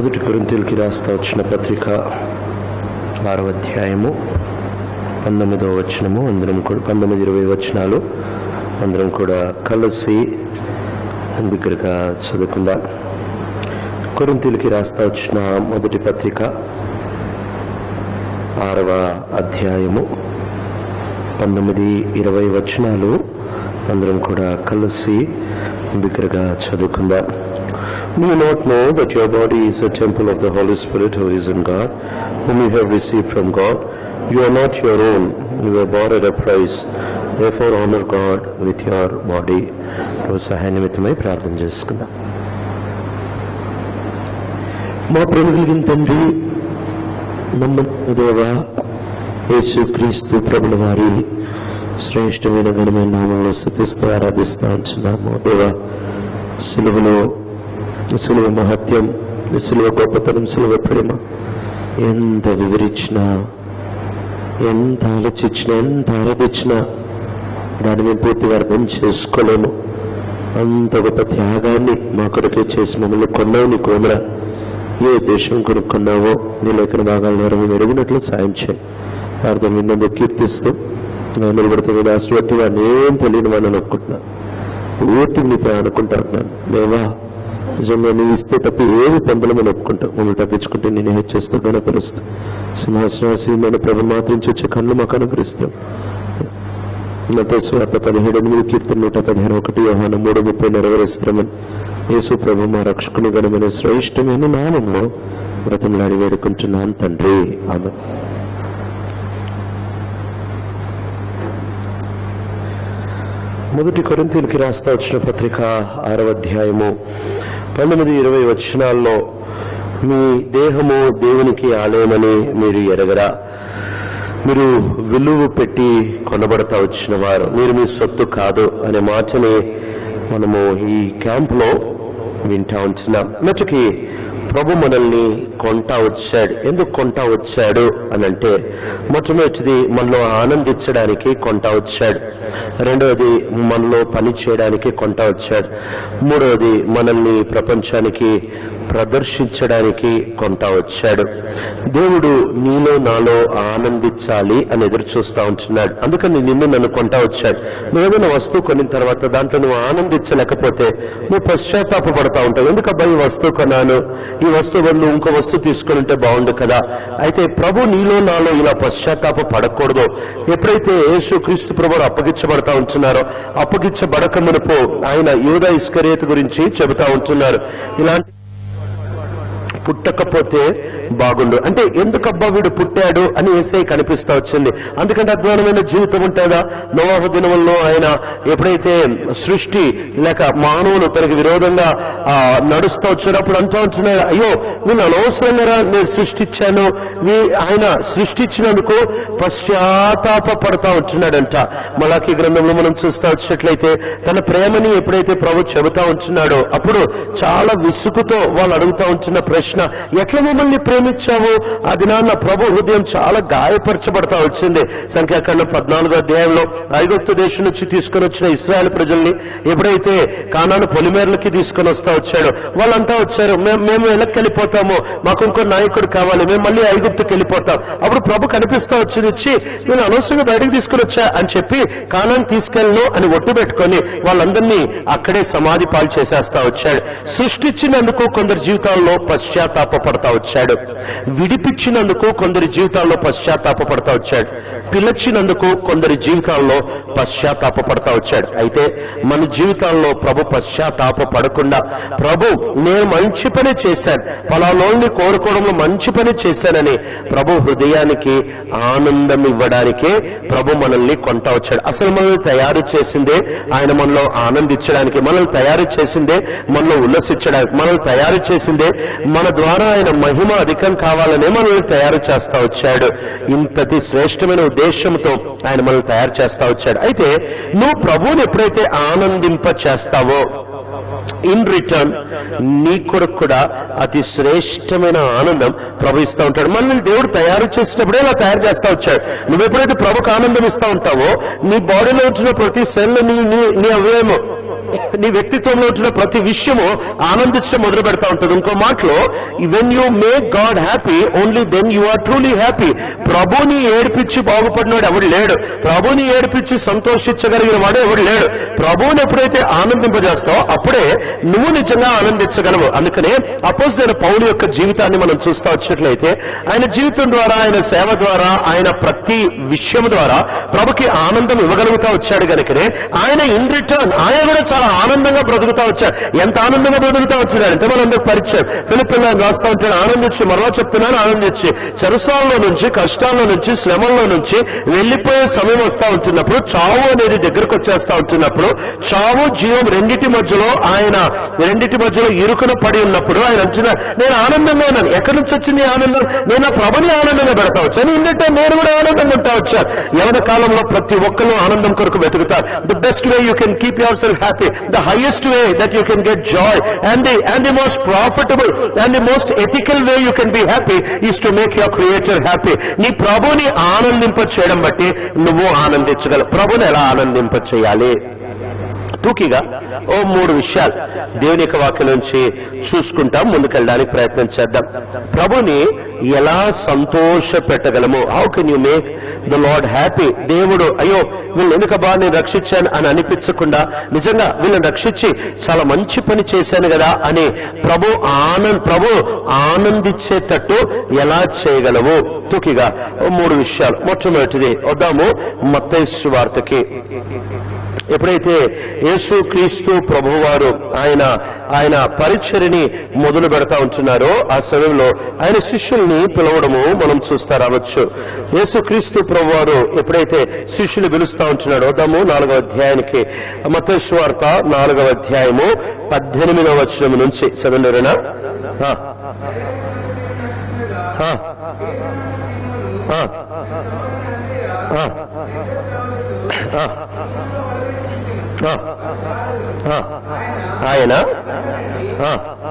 మొదటి కొరింతీలకి రాస్తా వచ్చిన పత్రిక ఆరవ అధ్యాయము పంతొమ్మిదవ వచనము అందరం కూడా పంతొమ్మిది ఇరవై వచనాలు అందరం కూడా కలిసి బిగ్గరగా చదువుకుందాం కొరింతీలకి రాస్తా వచ్చిన మొదటి పత్రిక ఆరవ అధ్యాయము పంతొమ్మిది ఇరవై వచనాలు అందరం కూడా కలిసి బిగ్గరగా చదువుకుందాం Do you not know that your body is a temple of the Holy Spirit who is in God, whom you have received from God? You are not your own, you were bought at a price. Therefore honor God with your body. ప్రభు సహాయ నిమిత్తమై ప్రార్థన చేసుకుందాం మా ప్రేమ కలిగిన తండ్రి నమ్మకం దేవ యేసు క్రీస్తు ప్రభుల వారి శ్రేష్టమైన ఘనమైన నామంలో స్థుతిస్తూ ఆరాధిస్తూ ఉంటున్నాము దేవ సిలువలో సిలువ మహత్యం సిలువ గొప్పతనం సిలువ ప్రేమ ఎంత వివరించినా ఎంత ఆలోచించినా ఎంత ఆరాధించినా దాన్ని మేము పూర్తిగా అర్థం చేసుకోలేము అంత గొప్ప త్యాగాన్ని మా కొరకే చేసి మమ్మల్ని కొన్నావు నీకు వందరా ఏ దేశం కొనుక్కున్నావో నీ లేఖన భాగాలు నెరవేరు మెరుగునట్లు సాయం చేయి అర్థం విన్నందుకు కీర్తిస్తూ నిలబడుతుంది లాస్ట్ బట్టి వాడిని ఏం తెలియని వాడిని అనుకుంటున్నా పూర్తి నీపై అనుకుంటా ఉన్నాను దేవా నిజంగా నీ ఇస్తే తప్ప ఏమి పొందలేమని ఒప్పుకుంటావు మమ్మల్ని తగ్గించుకుంటే నేను హెచ్చేస్తూ కనపరుస్తూ సింహాసనాసీమైన ప్రభు మాత్రించి వచ్చే కళ్ళు మాకు అనుగ్రహిస్తాం మత స్వార్థ పదిహేడు ఎనిమిది కీర్తన నూట పదిహేను ఒకటి యోహాను మూడు ముప్పై నెరవేరుస్తున్నామని యేసు ప్రభు మా రక్షకుని గణమైన శ్రేష్టమైన నామంలో వ్రతంలాడి వేడుకుంటున్నాను తండ్రి ఆమె మొదటి కొరింతీలకి రాస్తా వచ్చిన పత్రిక ఆరవ అధ్యాయము పంతొమ్మిది ఇరవై వచనాల్లో మీ దేహము దేవునికి ఆలయమని మీరు ఎరగరా మీరు విలువ పెట్టి కొనబడతా వచ్చిన వారు మీరు మీ సొత్తు కాదు అనే మాటని మనము ఈ క్యాంపులో వింటా ఉంటున్నాం మటుకి ప్రభు మనల్ని కొంటా వచ్చాడు ఎందుకు కొంటా వచ్చాడు అని అంటే మొట్టమొదటిది మనలో ఆనందించడానికి కొంటా వచ్చాడు రెండవది మనలో పని చేయడానికి కొంటా వచ్చాడు మూడవది మనల్ని ప్రపంచానికి ప్రదర్శించడానికి కొంటా వచ్చాడు దేవుడు నీలో నాలో ఆనందించాలి అని ఎదురు చూస్తా ఉంటున్నాడు అందుకని నిన్ను నన్ను కొంటా వచ్చాడు నువ్వు ఏదైనా వస్తువు కొనిన తర్వాత దాంట్లో నువ్వు ఆనందించలేకపోతే నువ్వు పశ్చాత్తాపడతా ఉంటావు ఎందుకు అబ్బాయి ఈ వస్తువు కొన్నాను ఈ వస్తువు బదులు ఇంకో వస్తువు తీసుకుని ఉంటే బాగుండు కదా అయితే ప్రభు నీలో నాలో ఇలా పశ్చాత్తాప పడకూడదు ఎప్పుడైతే యేసు క్రీస్తు ప్రభు అప్పగించబడతా ఉంటున్నారో అప్పగించబడక మునుపు ఆయన యూద ఇస్కరియత గురించి చెబుతా ఉంటున్నారు ఇలాంటి పుట్టకపోతే బాగుండు అంటే ఎందుకబ్బా వీడు పుట్టాడు అని ఏసై కనిపిస్తా వచ్చింది అందుకంటే అధ్వానమైన జీవితం ఉంటుందా నవాహ దినముల్లో ఆయన ఎప్పుడైతే సృష్టి లేక మానవులు తనకి విరోధంగా ఆ, నడుస్తూ వచ్చినప్పుడు అంటూ ఉంటున్నాడు అయ్యో నేను అనవసరంగా నేను సృష్టించాను వీ- ఆయన సృష్టించినందుకు పశ్చాత్తాప పడతా ఉంటున్నాడంట మలాకి గ్రంథంలో మనం చూస్తా వచ్చినట్లయితే తన ప్రేమని ఎప్పుడైతే ప్రభు చెబుతా ఉంటున్నాడో అప్పుడు చాలా విసుగుతో వాళ్ళు అడుగుతా ఉంటున్న ప్రశ్న ఎట్లా మమ్మల్ని ప్రేమించావు అది నాన్న ప్రభు హృదయం చాలా గాయపరచబడతా వచ్చింది సంఖ్యాకాండం పద్నాలుగో అధ్యాయంలో ఐగుప్తు దేశం నుంచి తీసుకొని వచ్చిన ఇస్రాయల్ ప్రజల్ని ఎప్పుడైతే కానాను పొలిమేరలకి తీసుకొని వస్తా వచ్చాడో వాళ్ళంతా వచ్చారు మేము మేము వెనక్కి వెళ్ళిపోతాము మాకు ఇంకో నాయకుడు కావాలి మేము మళ్ళీ ఐగుప్తుకి వెళ్ళిపోతాం అప్పుడు ప్రభు కనిపిస్తా వచ్చింది ఇచ్చి నేను అనవసరంగా బయటకు తీసుకుని వచ్చా అని చెప్పి కానాన్ని తీసుకెళ్ళను అని ఒట్టు పెట్టుకొని వాళ్ళందరినీ అక్కడే సమాధి పాలు చేసేస్తా వచ్చాడు సృష్టించినందుకు కొందరి జీవితాల్లో పశ్చాత్తాప పడతా వచ్చాడు విడిపించినందుకు కొందరి జీవితాల్లో పశ్చాత్తాప పడతా వచ్చాడు పిలిచినందుకు కొందరి జీవితాల్లో పశ్చాత్తాప పడతా వచ్చాడు అయితే మన జీవితాల్లో ప్రభు పశ్చాత్తాప పడకుండా ప్రభు నేను మంచి పని చేశాను ఫలాలోని కోరుకోవడంలో మంచి పని చేశానని ప్రభు హృదయానికి ఆనందం ఇవ్వడానికే ప్రభు మనల్ని కొంటా వచ్చాడు అసలు మనల్ని తయారు చేసిందే ఆయన మనలో ఆనందించడానికి మనల్ని తయారు చేసిందే మనలో ఉల్లసించడానికి మనల్ని తయారు చేసిందే మన ద్వారా ఆయన మహిమ అధికం కావాలనే మనల్ని తయారు చేస్తా వచ్చాడు ఇంతటి శ్రేష్టమైన ఉద్దేశంతో ఆయన మనల్ని తయారు చేస్తా వచ్చాడు అయితే నువ్వు ప్రభువుని ఎప్పుడైతే ఆనందింప చేస్తావో ఇన్ రిటర్న్ నీ కొరకు కూడా అతి శ్రేష్టమైన ఆనందం ప్రభు ఇస్తా ఉంటాడు మనల్ని దేవుడు తయారు చేసినప్పుడే ఇలా తయారు చేస్తా వచ్చాడు నువ్వు ఎప్పుడైతే ప్రభుకు ఆనందం ఇస్తా ఉంటావో నీ బాడీలో వచ్చిన ప్రతి సెల్ నీ నీ నీ అవయవం నీ వ్యక్తిత్వంలో ఉంటున్న ప్రతి విషయము ఆనందించడం మొదలు పెడతా ఉంటుంది ఇంకో మాటలో when you make God happy only then you are truly happy ప్రభుని ఏడిపించి బాగుపడినాడు ఎవడు లేడు ప్రభుని ఏడిపించి సంతోషించగలిగిన వాడు ఎవడు లేడు ప్రభువుని ఎప్పుడైతే ఆనందింపజేస్తావో అప్పుడే నువ్వు నిజంగా ఆనందించగలవు అందుకనే అపోజ్ పౌలు యొక్క జీవితాన్ని మనం చూస్తా వచ్చినట్లయితే ఆయన జీవితం ద్వారా ఆయన సేవ ద్వారా ఆయన ప్రతి విషయం ద్వారా ప్రభుకి ఆనందం ఇవ్వగలుగుతా వచ్చాడు కనుకనే ఆయన ఇన్ రిటర్న్ ఆయన కూడా చాలా ఆనందంగా బ్రతుకుతా వచ్చాడు ఎంత ఆనందంగా బ్రతుకుతా వచ్చాడు అంటే మనందరికి పరిచయం ఫిలిపిన్ రాస్తా ఉంటాడు ఆనందించి మరలా చెప్తున్నాను ఆనందించి చెరసాల్లో నుంచి కష్టాల్లో నుంచి శ్రమంలో నుంచి వెళ్లిపోయే సమయం వస్తా ఉంటున్నప్పుడు చావు అనేది దగ్గరకు వచ్చేస్తా ఉంటున్నప్పుడు చావు జీవం రెండిటి మధ్యలో ఆయన రెండిటి మధ్యలో ఇరుకున పడి ఉన్నప్పుడు ఆయన అంటున్నా నేను ఆనందంగా ఉన్నాను ఎక్కడి నుంచి వచ్చింది ఈ ఆనందం నేను నా ప్రభుని ఆనందంగా పెడతా వచ్చాను ఇందంటే నేను కూడా ఆనందంగా ఉంటా వచ్చాను యవన కాలంలో ప్రతి ఒక్కరు ఆనందం కొరకు వెతుకుతారు the best way you can keep yourself happy the highest way that you can get joy and the and the most profitable and the most ethical way you can be happy is to make your creator happy నీ ప్రభుని ఆనందింప చేయడం బట్టి నువ్వు ఆనందించగలవు ప్రభుని ఎలా ఆనందింప చేయాలి టూకీగా ఓ మూడు విషయాలు దేవుని యొక్క వాక్యం నుంచి చూసుకుంటాం ముందుకెళ్ళడానికి ప్రయత్నం చేద్దాం ప్రభుని ఎలా సంతోష పెట్టగలము how can you make the lord happy దేవుడు అయ్యో వీళ్ళు ఎందుకబ్బా నేను రక్షించాను అని అనిపించకుండా నిజంగా వీళ్ళని రక్షించి చాలా మంచి పని చేశాను కదా అని ప్రభు ఆనంద్ ప్రభు ఆనందించేటట్టు ఎలా చేయగలవు తూకిగా ఓ మూడు విషయాలు మొట్టమొదటిది వద్దాము మత్తైసు వార్తకి ఎప్పుడైతే యేసు క్రీస్తు ప్రభువారు ఆయన ఆయన పరిచర్ని మొదలు పెడతా ఉంటున్నారో ఆ సమయంలో ఆయన శిష్యుల్ని పిలవడము మనం చూస్తా రావచ్చు యేసు క్రీస్తు ప్రభువారు ఎప్పుడైతే శిష్యులు పిలుస్తా ఉంటున్నాడో దమ్ము నాలుగవ అధ్యాయానికి మతేశ్వార్త నాలుగవ అధ్యాయము పద్దెనిమిదవ వచనం నుంచి చదవండినా ఆయన ఆ,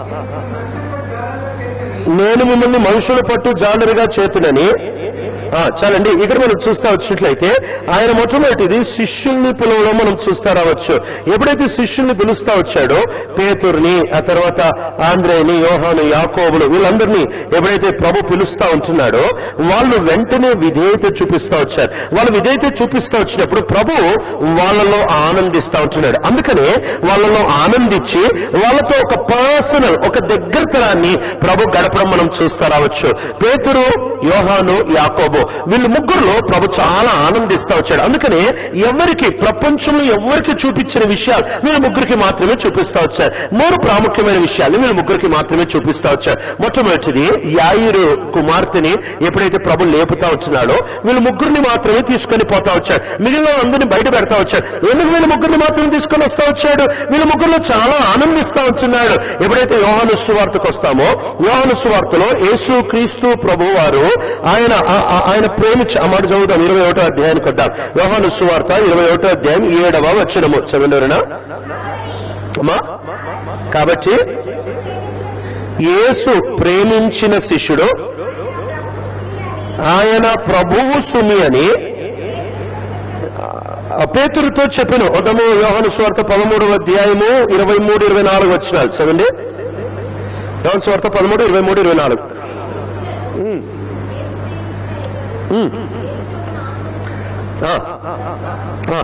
నేను మిమ్మల్ని మనుషుల పట్టు జాలరుగా చేతునని ఆ, చాలండి ఇక్కడ మనం చూస్తా వచ్చినట్లయితే ఆయన మొట్టమొదటిది శిష్యుల్ని పిలవడం మనం చూస్తా రావచ్చు ఎప్పుడైతే శిష్యుల్ని పిలుస్తా వచ్చాడో పేతుర్ని ఆ తర్వాత ఆంధ్రేని యోహాను యాకోబులు వీళ్ళందరినీ ఎప్పుడైతే ప్రభు పిలుస్తా ఉంటున్నాడో వాళ్ళు వెంటనే విధేయత చూపిస్తా వచ్చారు వాళ్ళు విధేయత చూపిస్తా వచ్చినప్పుడు ప్రభు వాళ్ళలో ఆనందిస్తా ఉంటున్నాడు అందుకనే వాళ్ళలో ఆనందించి వాళ్ళతో ఒక పర్సనల్ ఒక దగ్గరతనాన్ని ప్రభు గడపడం మనం చూస్తా రావచ్చు పేతురు యోహాను యాకోబు వీళ్ళు ముగ్గురులో ప్రభు చాలా ఆనందిస్తా వచ్చాడు అందుకనే ఎవరికి ప్రపంచంలో ఎవరికి చూపించిన విషయాలు వీళ్ళ ముగ్గురికి మాత్రమే చూపిస్తా వచ్చారు మూడు ప్రాముఖ్యమైన విషయాలు వీళ్ళ ముగ్గురికి మాత్రమే చూపిస్తా వచ్చారు మొట్టమొదటిది యాయిరు కుమార్తెని ఎప్పుడైతే ప్రభు లేపుతా వచ్చినాడో వీళ్ళు ముగ్గురిని మాత్రమే తీసుకొని పోతా వచ్చాడు మిగిలిన అందరిని బయట పెడతా వచ్చాడు ఎందుకు వీళ్ళ ముగ్గురిని మాత్రమే తీసుకొని వస్తా వచ్చాడు వీళ్ళ ముగ్గురులో చాలా ఆనందిస్తా వచ్చున్నాడు ఎప్పుడైతే యోహాను సువార్తకు వస్తామో యోహాను సువార్తలో యేసు క్రీస్తు ప్రభు వారు ఆయన ఆ- ఆ- ఆయన ప్రేమించి ఆ మాట చదువుతాం ఇరవై ఒకటో అధ్యాయానికి వద్దాం యోహాను సువార్త ఇరవై ఒకటో అధ్యాయం ఏడవ వచ్చినము చదవండినా అమ్మా కాబట్టి యేసు ప్రేమించిన శిష్యుడు ఆయన ప్రభువు సుమి అని ఆ పేతురుతో చెప్పిన ఉదము యోహాను స్వార్థ పదమూడవ అధ్యాయము ఇరవై మూడు ఇరవై నాలుగు వచ్చినారు చదవండి యోహాను స్వార్థ పదమూడు ఇరవై మూడు ఇరవై నాలుగు ఉమ్. ఉమ్. ఆ. ఆ.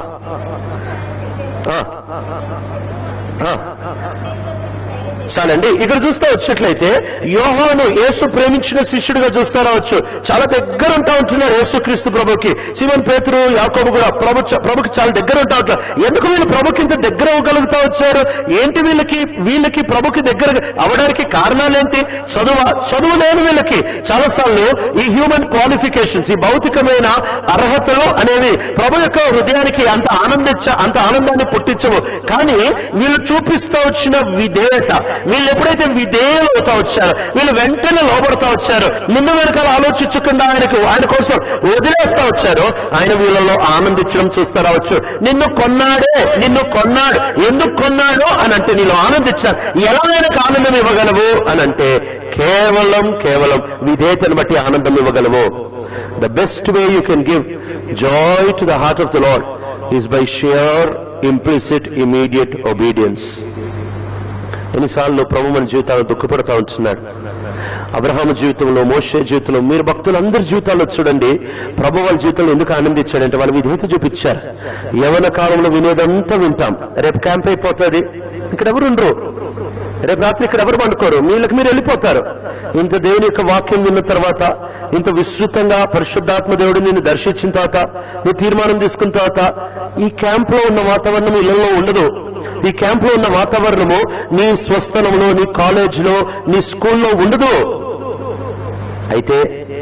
ఆ. ఆ. చాలండి ఇక్కడ చూస్తే వచ్చినట్లయితే యోహాను యేసు ప్రేమించిన శిష్యుడిగా చూస్తా రావచ్చు చాలా దగ్గర ఉంటా ఉంటున్నారు యేసు క్రీస్తు ప్రభుకి శివన్ పేతురు యాకోబు కూడా ప్రభు ప్రభుకి చాలా దగ్గర ఉంటా ఉంటారు ఎందుకు వీళ్ళు ప్రభుకి ఇంత దగ్గర అవ్వగలుగుతా వచ్చారు ఏంటి వీళ్ళకి వీళ్ళకి ప్రభుకి దగ్గర అవడానికి కారణాలు ఏంటి చదువు చదువు లేని వీళ్ళకి చాలాసార్లు ఈ హ్యూమన్ క్వాలిఫికేషన్స్ ఈ భౌతికమైన అర్హతలు అనేవి ప్రభు యొక్క హృదయానికి అంత ఆనందించ అంత ఆనందాన్ని పుట్టించవు కానీ వీళ్ళు చూపిస్తూ వచ్చిన విధేయత వీళ్ళు ఎప్పుడైతే విధేయులు అవుతా వచ్చారో వీళ్ళు వెంటనే లోపడుతూ వచ్చారు ముందు వెనకాల ఆలోచించకుండా ఆయనకు ఆయన కోసం వదిలేస్తా వచ్చారు ఆయన వీళ్ళలో ఆనందించడం చూస్తా రావచ్చు నిన్ను కొన్నాడే నిన్ను కొన్నాడు ఎందుకు కొన్నాడు అని అంటే నీలో ఆనందించారు ఎలా ఆయనకు ఆనందం ఇవ్వగలవు అని అంటే కేవలం కేవలం విధేయతను బట్టి ఆనందం ఇవ్వగలవు the best way you can give joy to the heart of the lord is by sheer implicit immediate obedience ఎన్నిసార్లు ప్రభు మన జీవితాలు దుఃఖపడతా ఉంటున్నాడు అబ్రహాము జీవితంలో మోషే జీవితంలో మీరు భక్తులందరి జీవితాల్లో చూడండి ప్రభు వాళ్ళ జీవితంలో ఎందుకు ఆనందించాడంటే వాళ్ళు విధేయత చూపించారు యవన కాలంలో వినేదంతా వింటాం రేపు క్యాంప్ అయిపోతుంది ఇక్కడ ఎవరు ఉండరు రేపు రాత్రి ఇక్కడ ఎవరు పండుకోరు మీళ్ళకి మీరు వెళ్ళిపోతారు ఇంత దేవుని యొక్క వాక్యం విన్న తర్వాత ఇంత విస్తృతంగా పరిశుద్ధాత్మ దేవుడు నిన్ను దర్శించిన తర్వాత నువ్వు తీర్మానం తీసుకున్న తర్వాత ఈ క్యాంప్ లో ఉన్న వాతావరణం ఇళ్లలో ఉండదు ఈ క్యాంప్ లో ఉన్న వాతావరణము నీ స్వస్థలంలో నీ కాలేజీలో నీ స్కూల్లో ఉండదు అయితే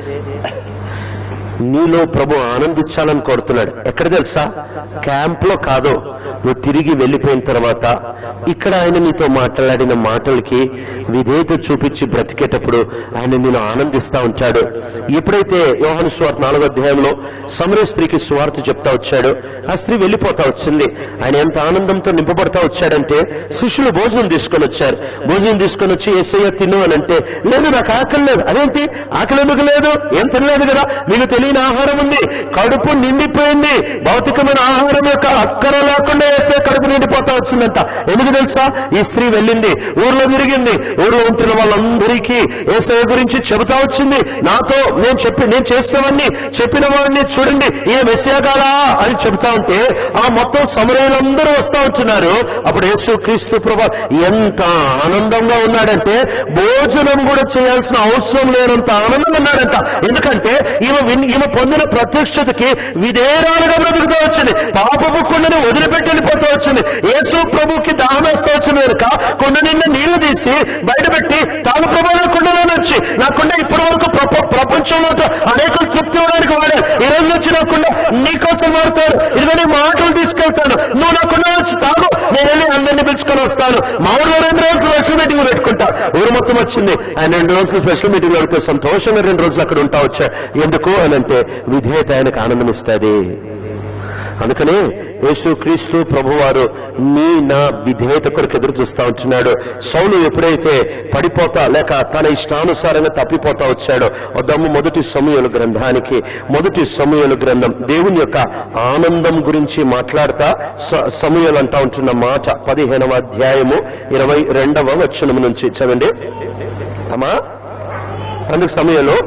నీలో ప్రభు ఆనందించాలని కోరుతున్నాడు ఎక్కడ తెలుసా క్యాంప్ లో కాదు నువ్వు తిరిగి వెళ్ళిపోయిన తర్వాత ఇక్కడ ఆయన నీతో మాట్లాడిన మాటలకి విధేయత చూపించి బ్రతికేటప్పుడు ఆయన నేను ఆనందిస్తా ఉంటాడు ఎప్పుడైతే యోహాను స్వార్త నాలుగో అధ్యాయంలో సమర స్త్రీకి స్వార్థ చెప్తా వచ్చాడు ఆ స్త్రీ వెళ్ళిపోతా వచ్చింది ఆయన ఎంత ఆనందంతో నింపబడతా వచ్చాడంటే శిష్యులు భోజనం తీసుకొని వచ్చారు భోజనం తీసుకొని వచ్చి ఏసయ్య తిను అని అంటే లేదు నాకు ఆకలి లేదు అదేంటి ఆకలి ఎందుకు లేదు ఏం తినలేదు కదా మీకు తెలియని ఆహారం ఉంది కడుపు నిండిపోయింది భౌతికమైన ఆహారం యొక్క అక్కర లేకుండా వేసే కడుపు నిండిపోతా వచ్చిందంట ఎందుకు తెలుసా ఈ స్త్రీ వెళ్ళింది ఊర్లో తిరిగింది ఊర్లో ఉంటున్న వాళ్ళందరికీ ఏసఐ గురించి చెబుతా వచ్చింది నాతో నేను చెప్పి నేను చేసినవన్నీ చెప్పిన వాడిని చూడండి ఈయన మెస్సియా కాదా అని చెబుతా ఉంటే ఆ మొత్తం సమరయులందరూ వస్తా ఉంటున్నారు అప్పుడు యేసు క్రీస్తు ప్రభా ఎంత ఆనందంగా ఉన్నాడంటే భోజనం కూడా చేయాల్సిన అవసరం లేనంత ఆనందంగా ఉన్నాడంట ఎందుకంటే ఈమె విన్- ఈమె పొందిన ప్రత్యక్షతకి విధేరాలుగా బ్రతుకుతూ వచ్చింది పాపపు కొండని వదిలిపెట్టి వెళ్ళిపోతూ వచ్చింది యేసు ప్రభుకి దాహం వేస్తూ వచ్చింది కనుక కొండ నిండా నీళ్లు తీసి బయటపెట్టి తాను ప్రభు నా కుండలో వచ్చి నా కుండ ఇప్పటి వరకు ప్రప- ప్రపంచంలో అనేకలు తృప్తి ఇవ్వడానికి వాడారు ఈ రోజు నుంచి నా కుండ నీకోసం వాడతారు ఇదిగో నీ మాటలు తీసుకెళ్తాను నువ్వు నా కుండ వచ్చి తాగు నేను వెళ్ళి అందరినీ పిలుచుకొని వస్తాను మా ఊర్లో రెండు రోజులు స్పెషల్ మీటింగ్ పెట్టుకుంటా ఊరు మొత్తం వచ్చింది ఆయన రెండు రోజులు స్పెషల్ మీటింగ్ పెడితే సంతోషంగా రెండు రోజులు అక్కడ ఉంటా వచ్చా ఎందుకు అని అంటే విధేయత ఆయనకు ఆనందం ఇస్తుంది అందుకనే యేసు క్రీస్తు ప్రభువారు నీ నా విధేయత కొరకు ఎదురు చూస్తా ఉంటున్నాడు సౌలు ఎప్పుడైతే పడిపోతా లేక తన ఇష్టానుసారంగా తప్పిపోతా వచ్చాడో వద్దాము మొదటి సమయలు గ్రంథానికి మొదటి సమయలు గ్రంథం దేవుని యొక్క ఆనందం గురించి మాట్లాడతా సమయలు అంటా ఉంటున్న మాట పదిహేనవ అధ్యాయము ఇరవై రెండవ వచనం నుంచి చదవండి అమ్మా అందుకు సమయంలో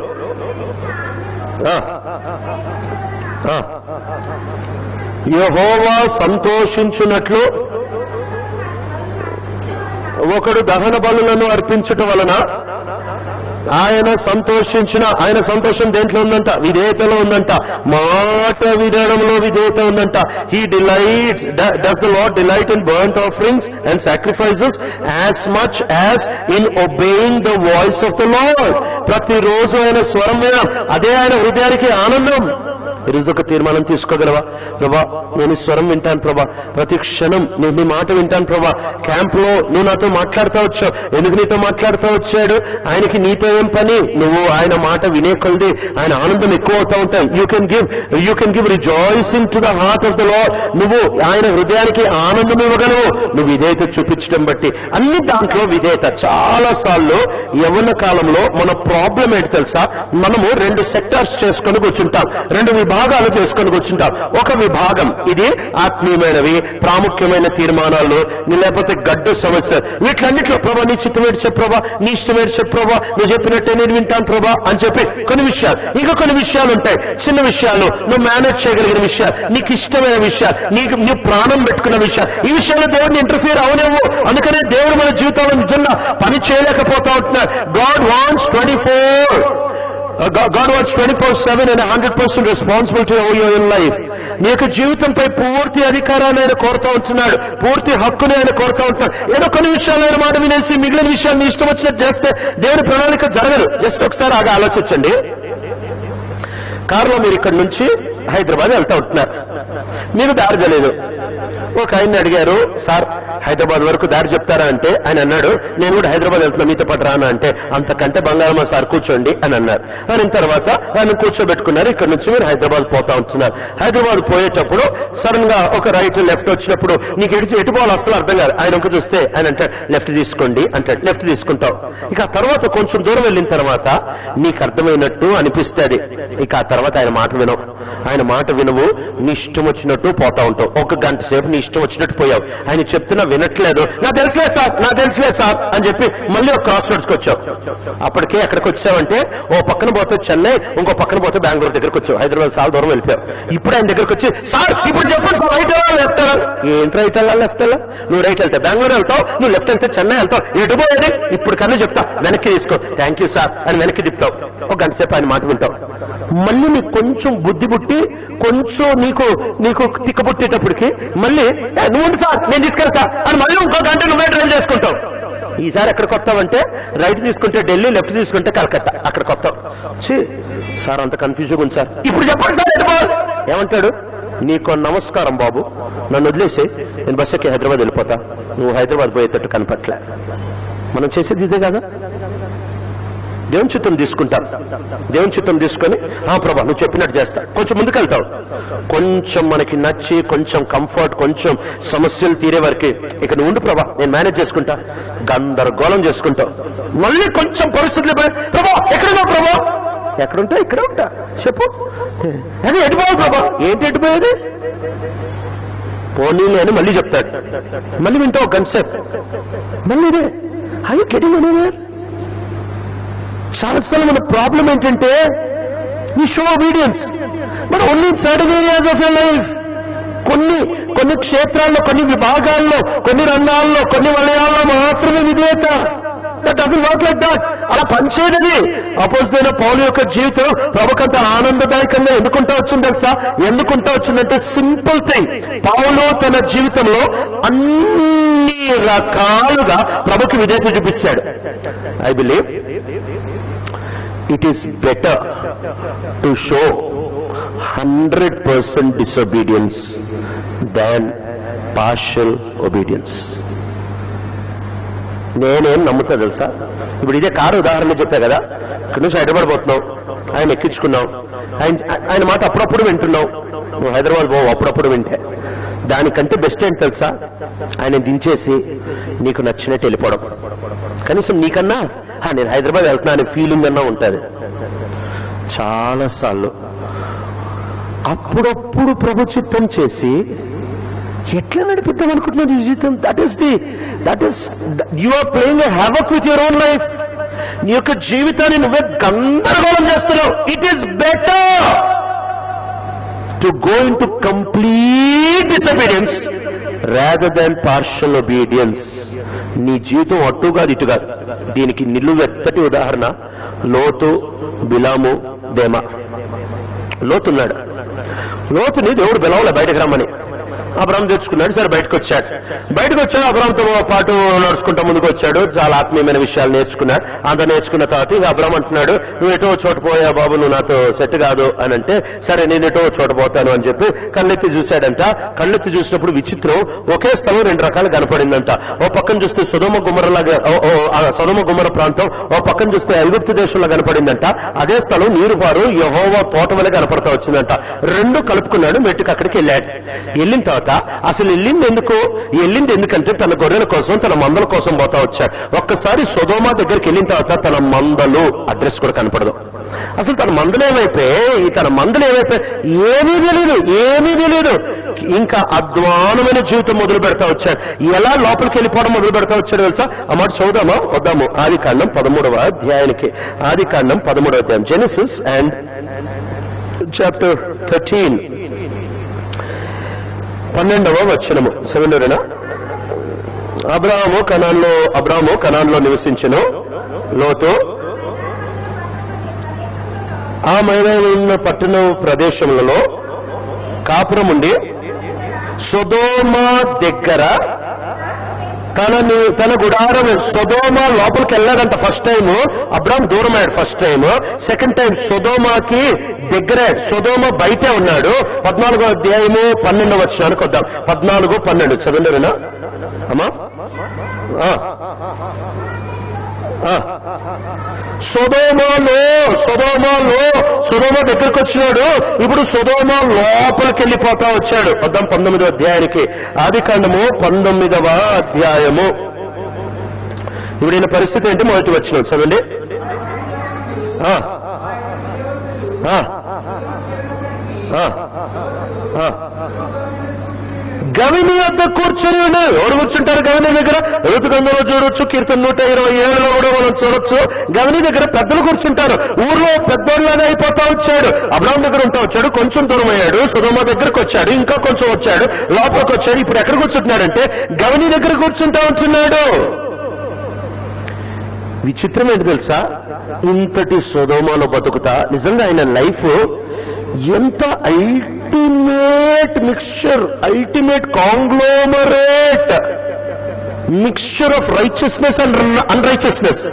యహోవా సంతోషించున్నట్లు ఒకడు దహన బలులను అర్పించటం వలన ఆయన సంతోషించిన ఆయన సంతోషం దేంట్లో ఉందంట విధేయతలో ఉందంట మాట విధానంలో విధేయత ఉందంట he delights does the lord delight in burnt offerings and sacrifices as much as in obeying the voice of the lord ప్రతిరోజు ఆయన స్వరం మీద అదే ఆయన హృదయానికి ఆనందం ఈరోజు ఒక తీర్మానం తీసుకోగలవా ప్రభా నేను ఈ స్వరం వింటాను ప్రభా ప్రతి క్షణం నేను నీ మాట వింటాను ప్రభా క్యాంప్ లో నువ్వు నాతో మాట్లాడుతూ వచ్చావు ఎందుకు నీతో మాట్లాడుతూ వచ్చాడు ఆయనకి నీతో ఏం పని నువ్వు ఆయన మాట వినే కొలది ఆయన ఆనందం ఎక్కువ అవుతా ఉంటాయి you can give you can give rejoicing to the heart of the lord నువ్వు ఆయన హృదయానికి ఆనందం ఇవ్వగలవు నువ్వు విధేయత చూపించడం బట్టి అన్ని దాంట్లో విధేయత చాలా సార్లు యవన కాలంలో మన ప్రాబ్లం ఏంటి తెలుసా మనము రెండు సెక్టార్స్ చేసుకొని కూర్చుంటాం రెండు విభాగాలు చేసుకొని కూర్చుంటాం ఒక విభాగం ఇది ఆత్మీయమైనవి ప్రాముఖ్యమైన తీర్మానాలు నీ లేకపోతే గడ్డు సమస్య వీటిలన్నిట్లో ప్రభా నీ చిత్తం ఏంటి చెప్పు ప్రభా నీ ఇష్టం ఏంటి చెప్పు ప్రభా నువ్వు చెప్పినట్టే నేను వింటాను ప్రభా అని చెప్పి కొన్ని విషయాలు ఇంకా కొన్ని విషయాలు ఉంటాయి చిన్న విషయాలు నువ్వు మేనేజ్ చేయగలిగిన విషయాలు నీకు ఇష్టమైన విషయాలు నీకు నీ ప్రాణం పెట్టుకున్న విషయాలు ఈ విషయాల్లో దేవుడిని ఇంటర్ఫియర్ అవనేవు అందుకనే దేవుడు మన జీవితంలో నిజంగా పని చేయలేకపోతా ఉంటున్నాడు God wants twenty four God wants 24-7 and 100% responsibility over your own life. నీ యొక్క జీవితంపై పూర్తి అధికారాన్ని ఆయన కోరుతా ఉంటున్నాడు పూర్తి హక్కుని ఆయన కోరుతా ఉంటున్నాడు ఏదో కొన్ని విషయాలు ఆయన మాట వినేసి మిగిలిన విషయాలు నీ ఇష్టం వచ్చినట్టు చేస్తే దేవుని ప్రణాళిక జరగదు జస్ట్ ఒకసారి ఆగా ఆలోచించండి కారులో మీరు ఇక్కడ నుంచి హైదరాబాద్ వెళ్తా ఉంటున్నారు మీకు దారి తెలియదు ఒక ఆయన్ని అడిగారు సార్ హైదరాబాద్ వరకు దారి చెప్తారా అంటే ఆయన అన్నాడు నేను కూడా హైదరాబాద్ వెళ్తున్నా మీతో పాటు రానా అంటే అంతకంటే బంగారమ్మ సార్ కూర్చోండి అని అన్నారు ఆయన తర్వాత ఆయన కూర్చోబెట్టుకున్నారు ఇక్కడ నుంచి మీరు హైదరాబాద్ పోతా ఉంటున్నారు హైదరాబాద్ పోయేటప్పుడు సడన్ గా ఒక రైట్ లెఫ్ట్ వచ్చినప్పుడు నీకు ఎటు ఎటు పోవాలి అసలు అర్థం కాదు ఆయన ఒక చూస్తే ఆయన అంటే లెఫ్ట్ తీసుకోండి అంటాడు లెఫ్ట్ తీసుకుంటావు ఇక ఆ తర్వాత కొంచెం దూరం వెళ్ళిన తర్వాత నీకు అర్థమైనట్టు అనిపిస్తుంది ఇక ఆ తర్వాత ఆయన మాట వినవు ఆయన మాట వినవు నీ ఇష్టం వచ్చినట్టు పోతా ఉంటావు ఒక గంట సేపు నీ ఇష్టం వచ్చినట్టు పోయావు ఆయన చెప్తున్నా వినట్లేదు నా తెలుసులే సార్ నా తెలుసులే సార్ అని చెప్పి మళ్ళీ ఒక క్రాస్ రోడ్స్కి వచ్చావు అప్పటికే ఎక్కడికి వచ్చావంటే ఓ పక్కన పోతే చెన్నై ఇంకో పక్కన పోతే బెంగళూరు దగ్గరకు వచ్చావు హైదరాబాద్ చాలా దూరం వెళ్ళిపోయావు ఇప్పుడు ఆయన దగ్గరకు వచ్చి సార్ ఇప్పుడు చెప్పండి సార్ రైట్ వెళ్ళాలి లెఫ్ట్ వెళ్ళాలి ఏంటి రైట్ వెళ్ళాలి లెఫ్ట్ వెళ్ళాలి నువ్వు రైట్ వెళ్తే బెంగళూరు వెళ్తావు నువ్వు లెఫ్ట్ వెళ్తే చెన్నై వెళ్తావు ఎటు పోయేది ఇప్పుడు కన్నా చెప్తా వెనక్కి తీసుకో థ్యాంక్ యూ సార్ అని వెనక్కి తిప్పుతావు ఒక గంట సేపు ఆయన మాట వింటావు మళ్ళీ నీకు కొంచెం బుద్ధి పుట్టి కొంచెం నీకు నీకు తిక్క పుట్టేటప్పటికి మళ్ళీ "ఏ, నువ్వు ఉండు సార్ నేను తీసుకెళ్తా అని మళ్ళీ ఇంకో గంట నువ్వే డ్రైవ్ చేసుకుంటావు ఈసారి ఎక్కడికి వస్తావంటే రైట్ తీసుకుంటే ఢిల్లీ లెఫ్ట్ తీసుకుంటే కలకత్తా అక్కడికి వస్తావు ఛీ, సార్ అంత కన్ఫ్యూజన్ ఉంది సార్ ఇప్పుడు చెప్పండి సార్ ఎటు పోవాలి? ఏమంటాడు నీకు నమస్కారం బాబు నన్ను వదిలేసి నేను బస్ ఎక్కి హైదరాబాద్ వెళ్ళిపోతా నువ్వు హైదరాబాద్ పోయేటట్టు కనపట్లే మనం చేసేది ఇదే కదా దేవుని చిత్తం తీసుకుంటాం దేవుని చిత్తం తీసుకొని ఆ ప్రభా నువ్వు చెప్పినట్టు చేస్తా కొంచెం ముందుకు వెళ్తావు కొంచెం మనకి నచ్చి కొంచెం కంఫర్ట్ కొంచెం సమస్యలు తీరే వరకు ఇక నువ్వు ఉండు ప్రభా నేను మేనేజ్ చేసుకుంటా గందరగోళం చేసుకుంటావు మళ్ళీ కొంచెం పరిస్థితులు పోయి, ప్రభా ఎక్కడున్నావు ప్రభా ఎక్కడుంటా ఇక్కడ ఉంటా చెప్పు అదే ఎటుపోవాలి ప్రభా ఏంటి ఎటుపోయేది పోనీలే అని మళ్ళీ చెప్తాడు మళ్ళీ వింటావు గంట సేపు మళ్ళీ ఇదే ఐ గెటింగ్ ఎనీవేర్ చాలాసార్లు మన ప్రాబ్లం ఏంటంటే ఈ షో obedience మన only certain areas of your life కొన్ని కొన్ని క్షేత్రాల్లో కొన్ని విభాగాల్లో కొన్ని రంగాల్లో కొన్ని వలయాల్లో మాత్రమే విధేయత that doesn't work like that అలా పనిచేయదని అపోజిట్ పౌలు యొక్క జీవితం ప్రభుకంత ఆనందదాయకంగా ఎందుకుంటా వచ్చింది తెలుసా ఎందుకుంటా వచ్చిందంటే సింపుల్ థింగ్ పౌలు తన జీవితంలో అన్ని రకాలుగా ప్రభుకి విధేయత చూపించాడు I believe it is better to show 100% disobedience than partial obedience నేనేం నమ్ముతా తెలుసా ఇప్పుడు ఇదే కారు ఉదాహరణ చెప్పా కదా ఇక్కడ నుంచి హైదరాబాద్ ఆయన ఎక్కించుకున్నావు ఆయన ఆయన మాట అప్పుడప్పుడు వింటున్నావు నువ్వు హైదరాబాద్ పోవు అప్పుడప్పుడు వింటే దానికంటే బెస్ట్ ఏంటి తెలుసా ఆయన దించేసి నీకు నచ్చినట్టు వెళ్ళిపోవడం కనీసం నీకన్నా "ఆ, నేను హైదరాబాద్ వెళ్తున్నా అనే ఫీలింగ్ అన్నా ఉంటుంది చాలాసార్లు అప్పుడప్పుడు ప్రభు చిత్తం చేసి ఎట్లా నడిపిద్దాం అనుకుంటున్నారు ఈ జీవితం that is the that is you are playing havoc with your own life నీ యొక్క జీవితాన్ని నువ్వే గందరగోళం చేస్తున్నావు it is better to go into complete disobedience rather than partial obedience నీ జీవితం అటు కాదు ఇటు కాదు దీనికి నిలువెత్తటి ఉదాహరణ లోతు బిలాము దేమ లోతున్నాడు లోతుని దేవుడు పిలవలే బయటకు రమ్మని అబ్రామ్ తెచ్చుకున్నాడు సరే బయటకు వచ్చాడు బయటకు వచ్చాడు అబ్రామ్తో పాటు నడుచుకుంటూ ముందుకు వచ్చాడు చాలా ఆత్మీయమైన విషయాలు నేర్చుకున్నాడు అంత నేర్చుకున్న తర్వాత ఇక అబ్రామ్ అంటున్నాడు నువ్వు ఎటో చోట పోయా బాబు నువ్వు నాతో సెట్ కాదు అని అంటే సరే నేను ఎటో చోట పోతాను అని చెప్పి కళ్ళెత్తి చూశాడంట కళ్ళెత్తి చూసినప్పుడు విచిత్రం ఒకే స్థలం రెండు రకాలు కనపడిందంట ఓ పక్కన చూస్తే సుధమ గుమ్మరలాగా ఓ- ఓ, ఆ సుధమ గుమ్మర ప్రాంతం ఓ పక్కన చూస్తే ఐగుప్తు దేశంలో కనపడిందంట అదే స్థలం నీరు పారు యహోవా తోట వల్ల కనపడతా వచ్చిందంట రెండు కలుపుకున్నాడు మెట్టుకు అక్కడికి వెళ్ళాడు వెళ్ళిన తర్వాత అసలు వెళ్ళింది ఎందుకు వెళ్ళింది ఎందుకంటే తన గొర్రెల కోసం తన మందల కోసం పోతా వచ్చాడు ఒక్కసారి సుధోమా దగ్గరికి వెళ్ళిన తర్వాత తన మందలు అడ్రస్ కూడా కనపడదు అసలు తన మందులు ఏమైపోయి తన మందులు ఏమైపోయి ఏమీ తెలియదు ఏమీ తెలియదు ఇంకా అధ్వానమైన జీవితం మొదలు పెడతా వచ్చాడు ఎలా లోపలికి వెళ్ళిపోవడం మొదలు పెడతా వచ్చాడు తెలుసా ఆ మాట చదువుదామా వద్దాము ఆది కాండం పదమూడవ అధ్యాయానికి ఆది కాండం పదమూడవ అధ్యాయం జెనిసిస్ అండ్ చాప్టర్ థర్టీన్ పన్నెండవ వచనము సెవెండరేనా అబ్రాహము కనాన్లో అబ్రాహము కనాన్లో నివసించెను లోతు ఆ మైదానం ఉన్న పట్టణ ప్రదేశములలో కాపురం ఉండి సొదోమ దగ్గర తన ని- తన గుడారం సొదోమ లోపలికి వెళ్ళాడంట ఫస్ట్ టైం అబ్రామ్ దూరం అయ్యాడు ఫస్ట్ టైం సెకండ్ టైం సొదోమాకి దగ్గరే సొదోమ బయటే ఉన్నాడు పద్నాలుగో అధ్యాయము పన్నెండవ వచ్చినానికి వద్దాం పద్నాలుగు పన్నెండు చదవండినా అమ్మా ఆ. ఆ. సొదోమలో సొదోమలో సొదోమ దగ్గరకు వచ్చినాడు ఇప్పుడు సొదోమ లోపలికి వెళ్ళిపోతా వచ్చాడు పద్దం పంతొమ్మిదవ అధ్యాయానికి ఆది కాండము పంతొమ్మిదవ అధ్యాయము ఇప్పుడు ఈయన పరిస్థితి ఏంటి మొదటి వచ్చిన చదవండి ఆ. ఆ. ఆ. ఆ. గవిని వద్ద కూర్చొని ఉన్నారు ఎవరు కూర్చుంటారు గవిని దగ్గర ఋతుగంధంలో చూడొచ్చు కీర్తన నూట ఇరవై ఏడులో కూడా మనం చూడొచ్చు గవిని దగ్గర పెద్దలు కూర్చుంటారు ఊర్లో పెద్దోళ్ళనే అయిపోతా వచ్చాడు అబ్రాహం దగ్గర ఉంటా వచ్చాడు కొంచెం దూరం అయ్యాడు సుధమ దగ్గరకు వచ్చాడు ఇంకా కొంచెం వచ్చాడు లోపలికి వచ్చాడు ఇప్పుడు ఎక్కడ కూర్చుంటున్నాడంటే గవిని దగ్గర కూర్చుంటా ఉంటున్నాడు విచిత్రం ఏంటి తెలుసా ఇంతటి సుధోమాలో బతుకుతా నిజంగా ఆయన లైఫ్ ఎంత ultimate mixture ultimate conglomerate mixture of righteousness and unrighteousness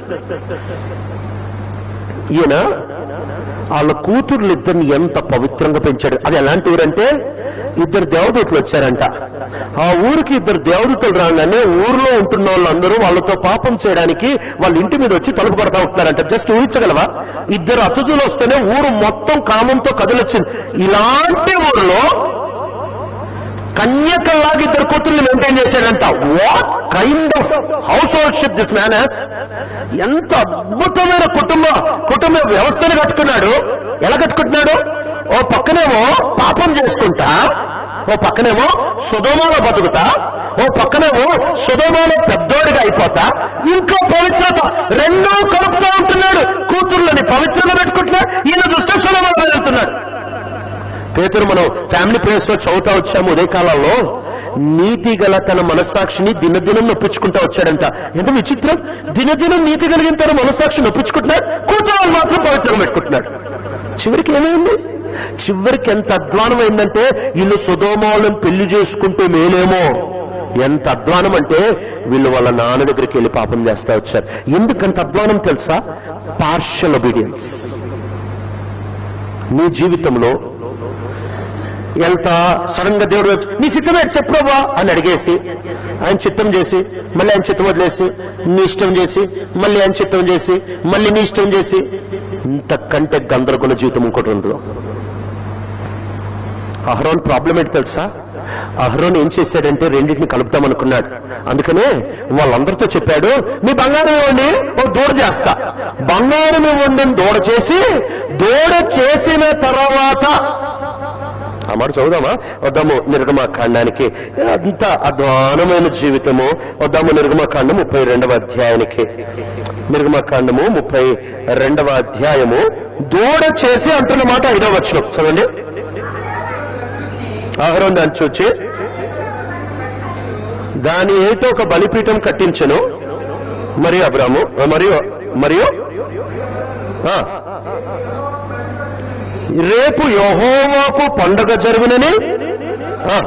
ఈయన వాళ్ళ కూతుర్లు ఇద్దరిని ఎంత పవిత్రంగా పెంచాడు అది ఎలాంటి ఊరంటే ఇద్దరు దేవదూతలు వచ్చారంట ఆ ఊరికి ఇద్దరు దేవదూతలు రాగానే ఊర్లో ఉంటున్న వాళ్ళందరూ వాళ్ళతో పాపం చేయడానికి వాళ్ళ ఇంటి మీద వచ్చి తలుపు కొడతా ఉంటున్నారంట జస్ట్ ఊహించగలవా ఇద్దరు అతిథులు వస్తేనే ఊరు మొత్తం కామంతో కదిలొచ్చింది ఇలాంటి ఊరిలో కన్యకల్లాగా ఇద్దరు కూతుర్ని మెయింటైన్ చేశాడంట what kind of house holdship this man ఎంత అద్భుతమైన కుటుంబ కుటుంబ వ్యవస్థను కట్టుకున్నాడు ఎలా కట్టుకుంటున్నాడు ఓ పక్కనేమో పాపం చేసుకుంటా ఓ పక్కనేమో సుధోమాలో బతుకుతా ఓ పక్కనేమో సుధోమాలో పెద్దోడిగా అయిపోతా ఇంకో పవిత్రత రెండూ కలుపుతూ ఉంటున్నాడు కూతుర్లని పవిత్రంగా పెట్టుకుంటున్నాడు ఈయన దుష్ట సులభంగా వెళ్తున్నాడు పేతురు మనం ఫ్యామిలీ ప్రేయర్స్ లో చదువుతా వచ్చాము ఉదయకాలంలో నీతి గల తన మనస్సాక్షిని దినదినం నొప్పించుకుంటా వచ్చాడంట ఎంత విచిత్రం దినదినం నీతి కలిగిన తన మనస్సాక్షి నొప్పించుకుంటున్నాడు కూతురు వాళ్ళు మాత్రం పవిత్రం పెట్టుకుంటున్నాడు చివరికి ఏమైంది చివరికి ఎంత అధ్వానం అయిందంటే వీళ్ళు సుధోమాలను పెళ్లి చేసుకుంటే మేలేమో ఎంత అధ్వానం అంటే వీళ్ళు వాళ్ళ నాన్న దగ్గరికి వెళ్ళి పాపం చేస్తా వచ్చారు ఎందుకంత అధ్వానం తెలుసా పార్షల్ ఒబీడియన్స్ నీ జీవితంలో ఎంత సడన్ గా దేవుడు వచ్చి, నీ చిత్తం ఏంటి చెప్పుకోవా అని అడిగేసి ఆయన చిత్తం చేసి మళ్ళీ ఆయన చిత్తం వదిలేసి నీ ఇష్టం చేసి మళ్ళీ ఆయన చిత్తం చేసి మళ్ళీ నీ ఇష్టం చేసి ఇంతకంటే గందరగోళ జీవితం ఇంకోటి ఉండదు అహరోన్ ప్రాబ్లం ఏంటి తెలుసా అహరోన్ ఏం చేశాడంటే రెండింటిని కలుపుతాం అనుకున్నాడు అందుకనే వాళ్ళందరితో చెప్పాడు మీ బంగారం ఇవ్వండి ఓ దూడ చేస్తా బంగారం ఇవ్వండి అని దూడ చేసి దూడ చేసిన తర్వాత ఆ మాట చదువుదామా వద్దాము నిర్గమాకాండానికి అంత అధ్వానమైన జీవితము వద్దాము నిర్గమాకాండం ముప్పై రెండవ అధ్యాయానికి నిర్గమాకాండము ముప్పై రెండవ అధ్యాయము దూడ చేసి అంటున్న మాట ఐదవ వచ్చిన చదవండి ఆహారం దాన్ని చూచి దాని ఏటో ఒక బలిపీఠం కట్టించెను మరియు అబ్రాము మరియు మరియు ఆ, రేపు యహోవాకు పండగ జరుగునని ఆ,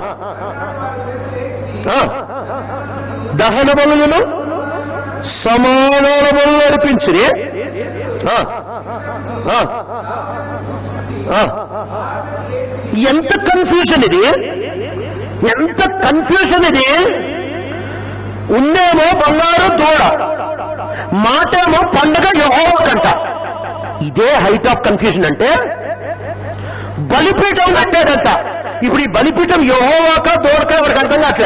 ఆ, దహన బలులను సమాధాన బలు అర్పించిరి ఆ, ఆ, ఆ. ఎంత కన్ఫ్యూజన్ ఇది ఎంత కన్ఫ్యూజన్ ఇది ఉందేమో బంగారు దూడ మాటేమో పండగ యహోవాకంట ఇదే హైట్ ఆఫ్ కన్ఫ్యూజన్ అంటే బలిపీఠం కట్టాడంట ఇప్పుడు ఈ బలిపీఠం యహోవాక దూడక ఎవరికి అర్థం కావట్లే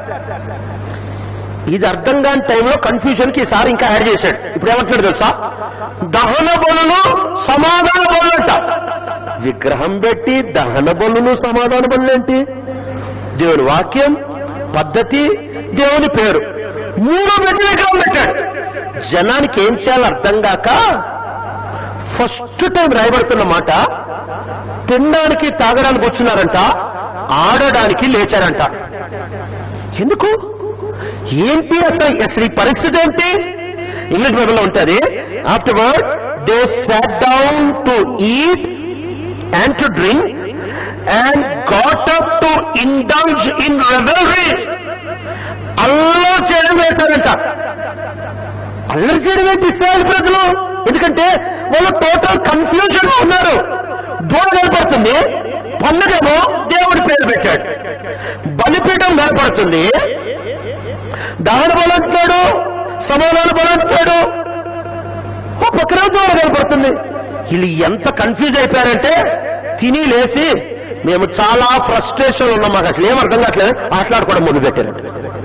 ఇది అర్థం కాని టైంలో కన్ఫ్యూజన్ కి ఈసారి ఇంకా యాడ్ చేశాడు ఇప్పుడు ఏమంటున్నాడు తెలుసా దహన బలులు సమాధాన బలు అంట విగ్రహం పెట్టి దహన బలులు సమాధాన బలులు ఏంటి దేవుని వాక్యం పద్ధతి దేవుని పేరు మూడు పెట్టి విగ్రహం పెట్టాడు జనానికి ఏం చేయాలో అర్థం కాక ఫస్ట్ టైం రాయబడుతున్న మాట తినడానికి తాగడానికి వచ్చినారంట ఆడడానికి లేచారంట ఎందుకు ఏంటి అసలు అసలు ఈ పరిస్థితి ఏంటి ఇంగ్లీష్ బైబిల్లో ఉంటుంది afterward they sat down to eat and to drink and got up to indulge in revelry అల్లా చేయడం వేశారంట అల్లరి చేయడం ఏంటి ఇస్రాయల్ ప్రజలు ఎందుకంటే వాళ్ళు టోటల్ కన్ఫ్యూజన్ లో ఉన్నారు దూరం కనపడుతుంది పండుగేమో దేవుడి పేరు పెట్టాడు బలిపీఠం కనపడుతుంది దహన బలం అంటున్నాడు సమాధాన బలం అంటున్నాడు ఓ పక్కన దూరం కనపడుతుంది వీళ్ళు ఎంత కన్ఫ్యూజ్ అయిపోయారంటే తిని లేచి మేము చాలా ఫ్రస్ట్రేషన్ ఉన్నాం మాకు అసలు ఏం అర్థం కావట్లేదు ఆటలాడుకోవడం మొదలు పెట్టారంట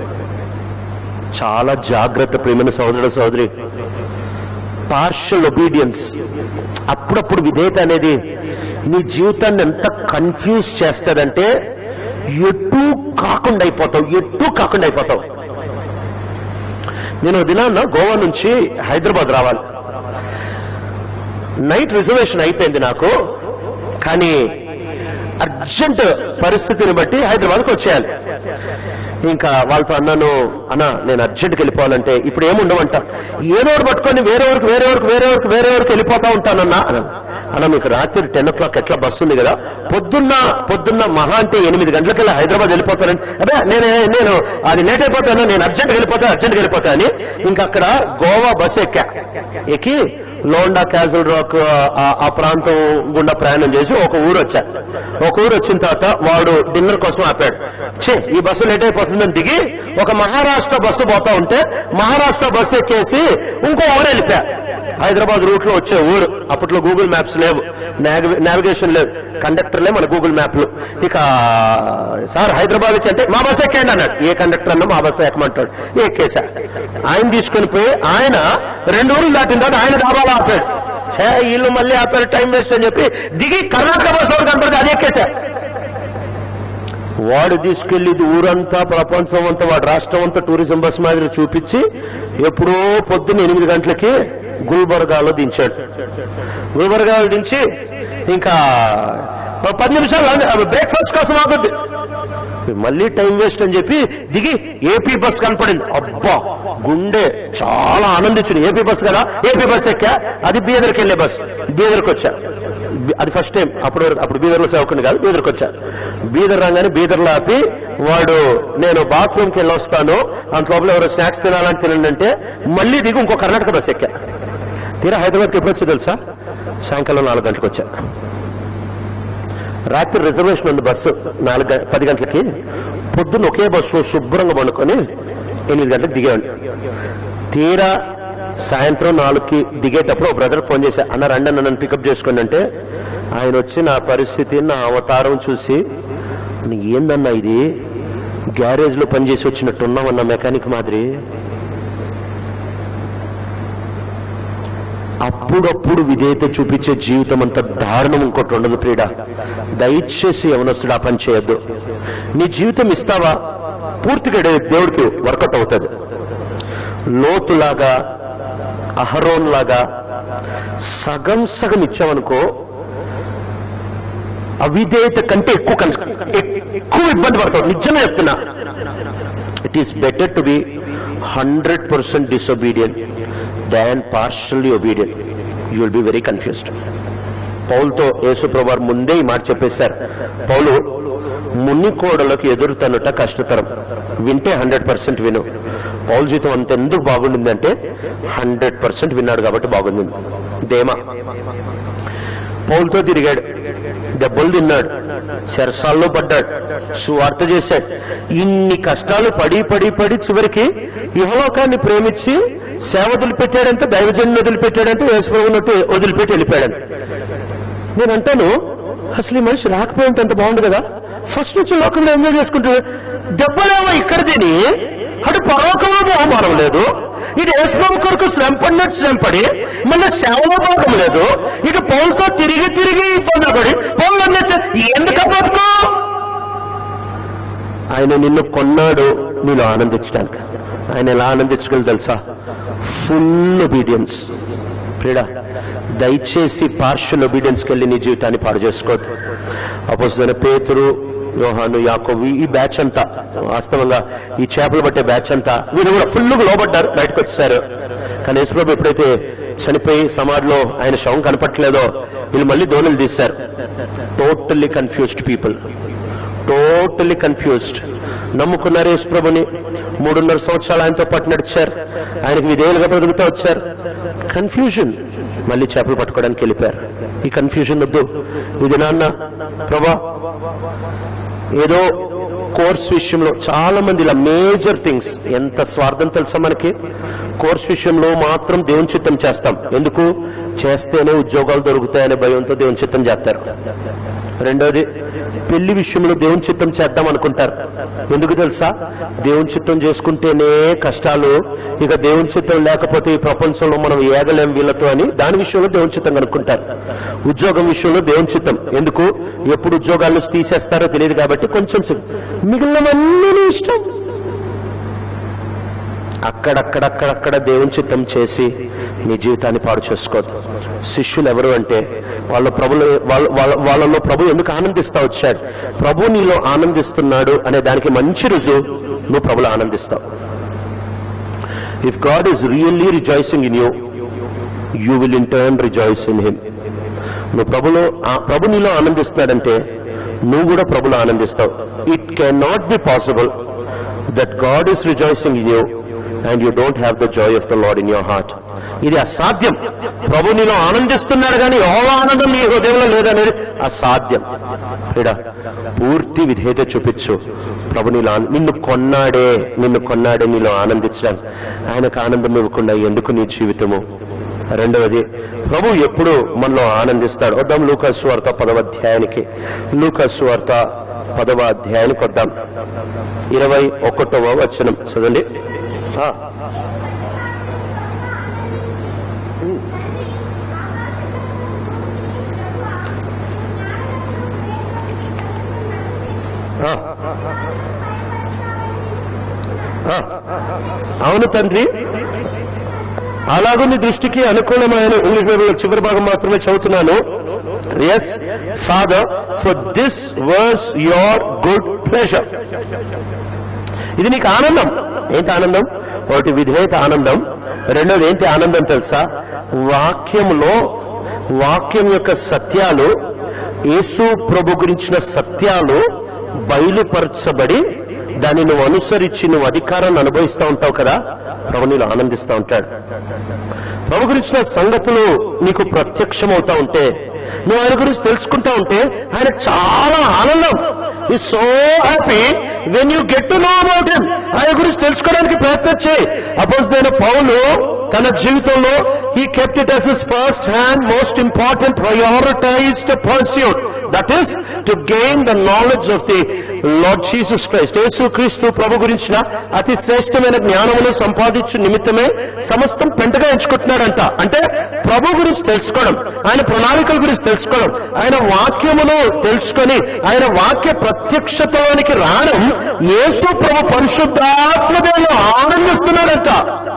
చాలా జాగ్రత్త ప్రేమైన సోదరుడు సోదరి పార్షల్ ఒబీడియన్స్ అప్పుడప్పుడు విధేయత అనేది నీ జీవితాన్ని ఎంత కన్ఫ్యూజ్ చేస్తుందంటే ఎటు కాకుండా అయిపోతావు ఎటు కాకుండా అయిపోతావు నేను దినాన్న గోవా నుంచి హైదరాబాద్ రావాలి నైట్ రిజర్వేషన్ అయిపోయింది నాకు కానీ అర్జెంట్ పరిస్థితిని బట్టి హైదరాబాద్కి వచ్చేయాలి ఇంకా వాళ్ళతో అన్నాను అన్న నేను అర్జెంట్కి వెళ్ళిపోవాలంటే ఇప్పుడు ఏముండవంట ఏదో ఒకటి పట్టుకొని వేరే వరకు వేరే వరకు వేరే వరకు వేరే వరకు వెళ్ళిపోతా ఉంటానన్నా అన్నాను అన్న మీకు రాత్రి టెన్ ఓ క్లాక్ ఎట్లా బస్సు ఉంది కదా పొద్దున్న పొద్దున్న మహా అంటే ఎనిమిది గంటలకెళ్ళి హైదరాబాద్ వెళ్ళిపోతానని అదే నేను నేను అది లేట్ అయిపోతాను నేను అర్జెంట్ వెళ్ళిపోతా అర్జెంట్ వెళ్ళిపోతా అని ఇంకా అక్కడ గోవా బస్ ఎక్కా ఎక్కి లోండా క్యాజల్ రాక్ ఆ- ఆ ప్రాంతం గుండా ప్రయాణం చేసి ఒక ఊరు వచ్చా ఒక ఊరు వచ్చిన తర్వాత వాడు డిన్నర్ కోసం ఆపాడు ఛే ఈ బస్సు లేట్ అయిపోతుందని దిగి ఒక మహారాష్ట్ర బస్సు పోతా ఉంటే మహారాష్ట్ర బస్సు ఎక్కేసి ఇంకో ఊరు వెళ్ళిపోయా హైదరాబాద్ రూట్ లో వచ్చే ఊరు అప్పట్లో గూగుల్ మ్యాప్స్ లేవు నావిగేషన్ లేవు కండక్టర్లే మన గూగుల్ మ్యాప్లు ఇక సార్ హైదరాబాద్ అంటే మా బస్ ఎక్కండి అన్నాడు ఏ కండక్టర్ అన్నా మా బస్ ఎక్కమంటాడు ఎక్కేసా ఆయన తీసుకొని పోయి ఆయన రెండు ఊర్లు దాటిన తర్వాత ఆయన డాబాలో ఆపాడు ఛే వీళ్ళు మళ్ళీ ఆపారు టైం వేస్ట్ అని చెప్పి దిగి కర్ణాటక బస్ ఒకటి కనపడితే అది ఎక్కేసా వాడు తీసుకెళ్లి ఇది ఊరంతా ప్రపంచం అంతా వాడు రాష్ట్రం అంతా టూరిజం బస్ మాదిరి చూపించి ఎప్పుడో పొద్దున్న ఎనిమిది గంటలకి గుల్బర్గాలో దించాడు గుల్బర్గాలో దించి ఇంకా ఒక పది నిమిషాలు బ్రేక్ఫాస్ట్ కోసం ఆగుద్ది మళ్ళీ టైం వేస్ట్ అని చెప్పి దిగి ఏపీ బస్ కనపడింది అబ్బా గుండె చాలా ఆనందించింది ఏపీ బస్ కదా ఏపీ బస్ ఎక్కా అది బీదర్కి వెళ్ళే బస్ బీదర్కి వచ్చా బి- అది ఫస్ట్ టైం అప్పుడు వరకు- అప్పుడు బీదర్లో సేవకుని కాదు బీదర్కి వచ్చా బీదర్ రాగానే బీదర్లో ఆపి వాడు నేను బాత్రూమ్కి వెళ్ళి వస్తాను అంత లోపల ఎవరో స్నాక్స్ తినాలని తినండి అంటే మళ్ళీ దిగి ఇంకో కర్ణాటక బస్ ఎక్కా తీరా హైదరాబాద్కి ఎప్పుడు వచ్చి తెలుసా సాయంకాలం నాలుగు గంటలకు వచ్చా రాత్రి రిజర్వేషన్ ఉంది బస్సు నాలుగు గం- పది గంటలకి పొద్దున్న ఒకే బస్సు శుభ్రంగా పండుకొని ఎనిమిది గంటలకు దిగాడు తీరా సాయంత్రం నాలుగుకి దిగేటప్పుడు ఒక బ్రదర్ ఫోన్ చేశా అన్న రండి అన్న నన్ను పికప్ చేసుకోండి అంటే ఆయన వచ్చి నా పరిస్థితి నా అవతారం చూసి "నీ ఏందన్నా ఇది గ్యారేజ్ లో పనిచేసి వచ్చినట్టున్నామన్న మెకానిక్ మాదిరి అప్పుడప్పుడు విధేయత చూపించే జీవితం అంత దారుణం ఇంకోటి ఉండదు ప్రియుడ దయచేసి యవనస్తుడు ఆ పని చేయొద్దు నీ జీవితం ఇస్తావా పూర్తిగా డే- దేవుడికి వర్కౌట్ అవుతుంది లోతులాగా అహరోన్ లాగా సగం సగం ఇచ్చావనుకో అవిధేయత కంటే ఎక్కువ కన్- ఎక్కువ ఇబ్బంది పడతావు నిజంగా చెప్తున్నా it is better to be hundred percent disobedient than partially obedient you will be very confused పౌల్తో యేసుప్రభు ముందే ఈ మాట చెప్పేశారు పౌలు మున్ని కోడలకు ఎదురుతనుట కష్టతరం వింటే హండ్రెడ్ పర్సెంట్ విను పౌల్ జీవితం అంత ఎందుకు బాగుండిందంటే హండ్రెడ్ పర్సెంట్ విన్నాడు కాబట్టి బాగుంది దేమా పౌలతో తిరిగాడు దెబ్బలు తిన్నాడు చెరసాల్లో పడ్డాడు సువార్త చేశాడు ఇన్ని కష్టాలు పడి పడి పడి చివరికి ఇహలోకాన్ని ప్రేమించి సేవ వదిలిపెట్టాడంటే దైవజన్ను వదిలిపెట్టాడంటే యేసుప్రభునట్టు వదిలిపెట్టి వెళ్ళిపోయాడు నేను అంటాను అసలు ఈ మనిషి రాకపోయి ఉంటే ఎంత బాగుంది కదా ఫస్ట్ నుంచి లోకంలో ఎంజాయ్ చేసుకుంటాడు దెబ్బలేమో ఇక్కడ తిని అటు పరోకంలో అవమానం లేదు ఇటు యేసుప్రభు కొరకు శ్రమ పడినట్టు శ్రమ పడి మళ్ళీ సేవలో భాగం లేదు ఇటు పౌలతో తిరిగి తిరిగి ఇబ్బందులు పడి పౌలు అన్నట్టు ఎందుకు బతుకు ఆయన నిన్ను కొన్నాడు నీలో ఆనందించడానికి ఆయన ఎలా ఆనందించగలరు తెలుసా ఫుల్ ఒబీడియన్స్ ప్రిడా దయచేసి పార్షల్ ఒబీడియన్స్కి వెళ్ళి నీ జీవితాన్ని పాడు చేసుకోవద్దు అపోజిన పేతురు యోహాను యాకోబు ఈ బ్యాచ్ అంతా వాస్తవంగా ఈ చేపలు పట్టే బ్యాచ్ అంతా వీళ్ళు కూడా ఫుల్గా లోబడ్డారు బయటకు వచ్చేసారు కానీ యేసుప్రభు ఎప్పుడైతే చనిపోయి సమాధిలో ఆయన శవం కనపట్లేదో వీళ్ళు మళ్ళీ దోణులు తీశారు totally confused people totally confused నమ్ముకున్నారు యేసు ప్రభుని మూడున్నర సంవత్సరాలు ఆయనతో పాటు నడిచారు ఆయనకి విధేయులుగా బ్రతుకుతూ వచ్చారు కన్ఫ్యూజన్ మళ్ళీ చేపలు పట్టుకోవడానికి వెళ్ళిపోయారు ఈ కన్ఫ్యూజన్ వద్దు ఇది నాన్న ప్రభా ఏదో కోర్స్ విషయంలో చాలా మంది ఇలా మేజర్ థింగ్స్ ఎంత స్వార్థం తెలుసా మనకి కోర్స్ విషయంలో మాత్రం దేవుని చిత్తం చేస్తాం ఎందుకు చేస్తేనే ఉద్యోగాలు దొరుకుతాయనే భయంతో దేవుని చిత్తం చేస్తారు రెండోది పెళ్లి విషయంలో దేవుని చిత్తం చేద్దాం అనుకుంటారు ఎందుకు తెలుసా దేవుని చిత్తం చేసుకుంటేనే కష్టాలు ఇక దేవుని చిత్తం లేకపోతే ఈ ప్రపంచంలో మనం ఏగలేం వీళ్ళతో అని దాని విషయంలో దేవుని చిత్తం అనుకుంటారు ఉద్యోగం విషయంలో దేవుని చిత్తం ఎందుకు ఎప్పుడు ఉద్యోగాలను తీసేస్తారో తెలియదు కాబట్టి కొంచెం సి- మిగిలినవన్నీ నీ ఇష్టం అక్కడక్కడక్కడక్కడ దేవుని చిత్తం చేసి నీ జీవితాన్ని పాడు చేసుకోవద్దు శిష్యులు ఎవరు అంటే వాళ్ళ ప్రభులు వాళ్ళ వాళ్ళ- వాళ్ళలో ప్రభు ఎందుకు ఆనందిస్తా వచ్చాడు ప్రభు నీలో ఆనందిస్తున్నాడు అనే దానికి మంచి రుజువు నువ్వు ప్రభులో ఆనందిస్తావు if God is really rejoicing in you you will in turn rejoice in him నువ్వు ప్రభులో ఆ ప్రభు నీలో ఆనందిస్తున్నాడంటే నువ్వు కూడా ప్రభులో ఆనందిస్తావు it can not be possible that God is rejoicing in you and you don't have the joy of the lord in your heart ఇది అసాధ్యం ప్రభు నీలో ఆనందిస్తున్నాడు కానీ ఎవరో ఆనందం నీ హృదయంలో లేదనేది అసాధ్యం ఇక్కడ పూర్తి విధేయత చూపించు ప్రభు నీలో ఆన- నిన్ను కొన్నాడే నిన్ను కొన్నాడే నీలో ఆనందించడానికి ఆయనకు ఆనందం ఇవ్వకుండా ఎందుకు నీ జీవితము రెండవది ప్రభు ఎప్పుడు మనలో ఆనందిస్తాడు వద్దాం లూకాసు వార్త పదవ అధ్యాయానికి లూకాసు వార్త పదవ అధ్యాయానికి వద్దాం ఇరవై ఒకటవ వచనం చదండి ఆ. ఆ. ఆ. అవును తండ్రి అలాగూ నీ దృష్టికి అనుకూలమైన ఇంగ్లీష్ బైబిల్ చివరి భాగం మాత్రమే చదువుతున్నాను yes father for this verse your good pleasure ఇది నీకు ఆనందం ఏంటి ఆనందం ఒకటి విధేయత ఆనందం రెండోది ఏంటి ఆనందం తెలుసా వాక్యంలో వాక్యం యొక్క సత్యాలు యేసు ప్రభు గురించిన సత్యాలు బయలుపరచబడి దాన్ని నువ్వు అనుసరించి నువ్వు అధికారాన్ని అనుభవిస్తూ ఉంటావు కదా ప్రభు నీలో ఆనందిస్తూ ఉంటాడు ప్రభు గురించిన సంగతులు నీకు ప్రత్యక్షమవుతా ఉంటే నువ్వు ఆయన గురించి తెలుసుకుంటా ఉంటే ఆయన చాలా ఆనందం ఈ so happy when you get to know about him ఆయన గురించి తెలుసుకోవడానికి ప్రయత్నం చేయి అపోజ్ నేను పౌలు తన జీవితంలో he kept it as first hand most important prioritised pursuit that is to gain the knowledge of the lord Jesus Christ యేసు క్రీస్తు ప్రభు గురించిన అతి శ్రేష్టమైన జ్ఞానమును సంపాదించు నిమిత్తమే సమస్తం పెంటగా ఎంచుకుంటున్నాడంట అంటే ప్రభు గురించి తెలుసుకోవడం ఆయన ప్రణాళికల గురించి తెలుసుకోవడం ఆయన వాక్యమును తెలుసుకొని ఆయన వాక్య ప్రత్యక్షతలోనికి రావడం యేసు ప్రభు పరిశుద్ధాత్మదేలో ఆనందిస్తున్నాడంట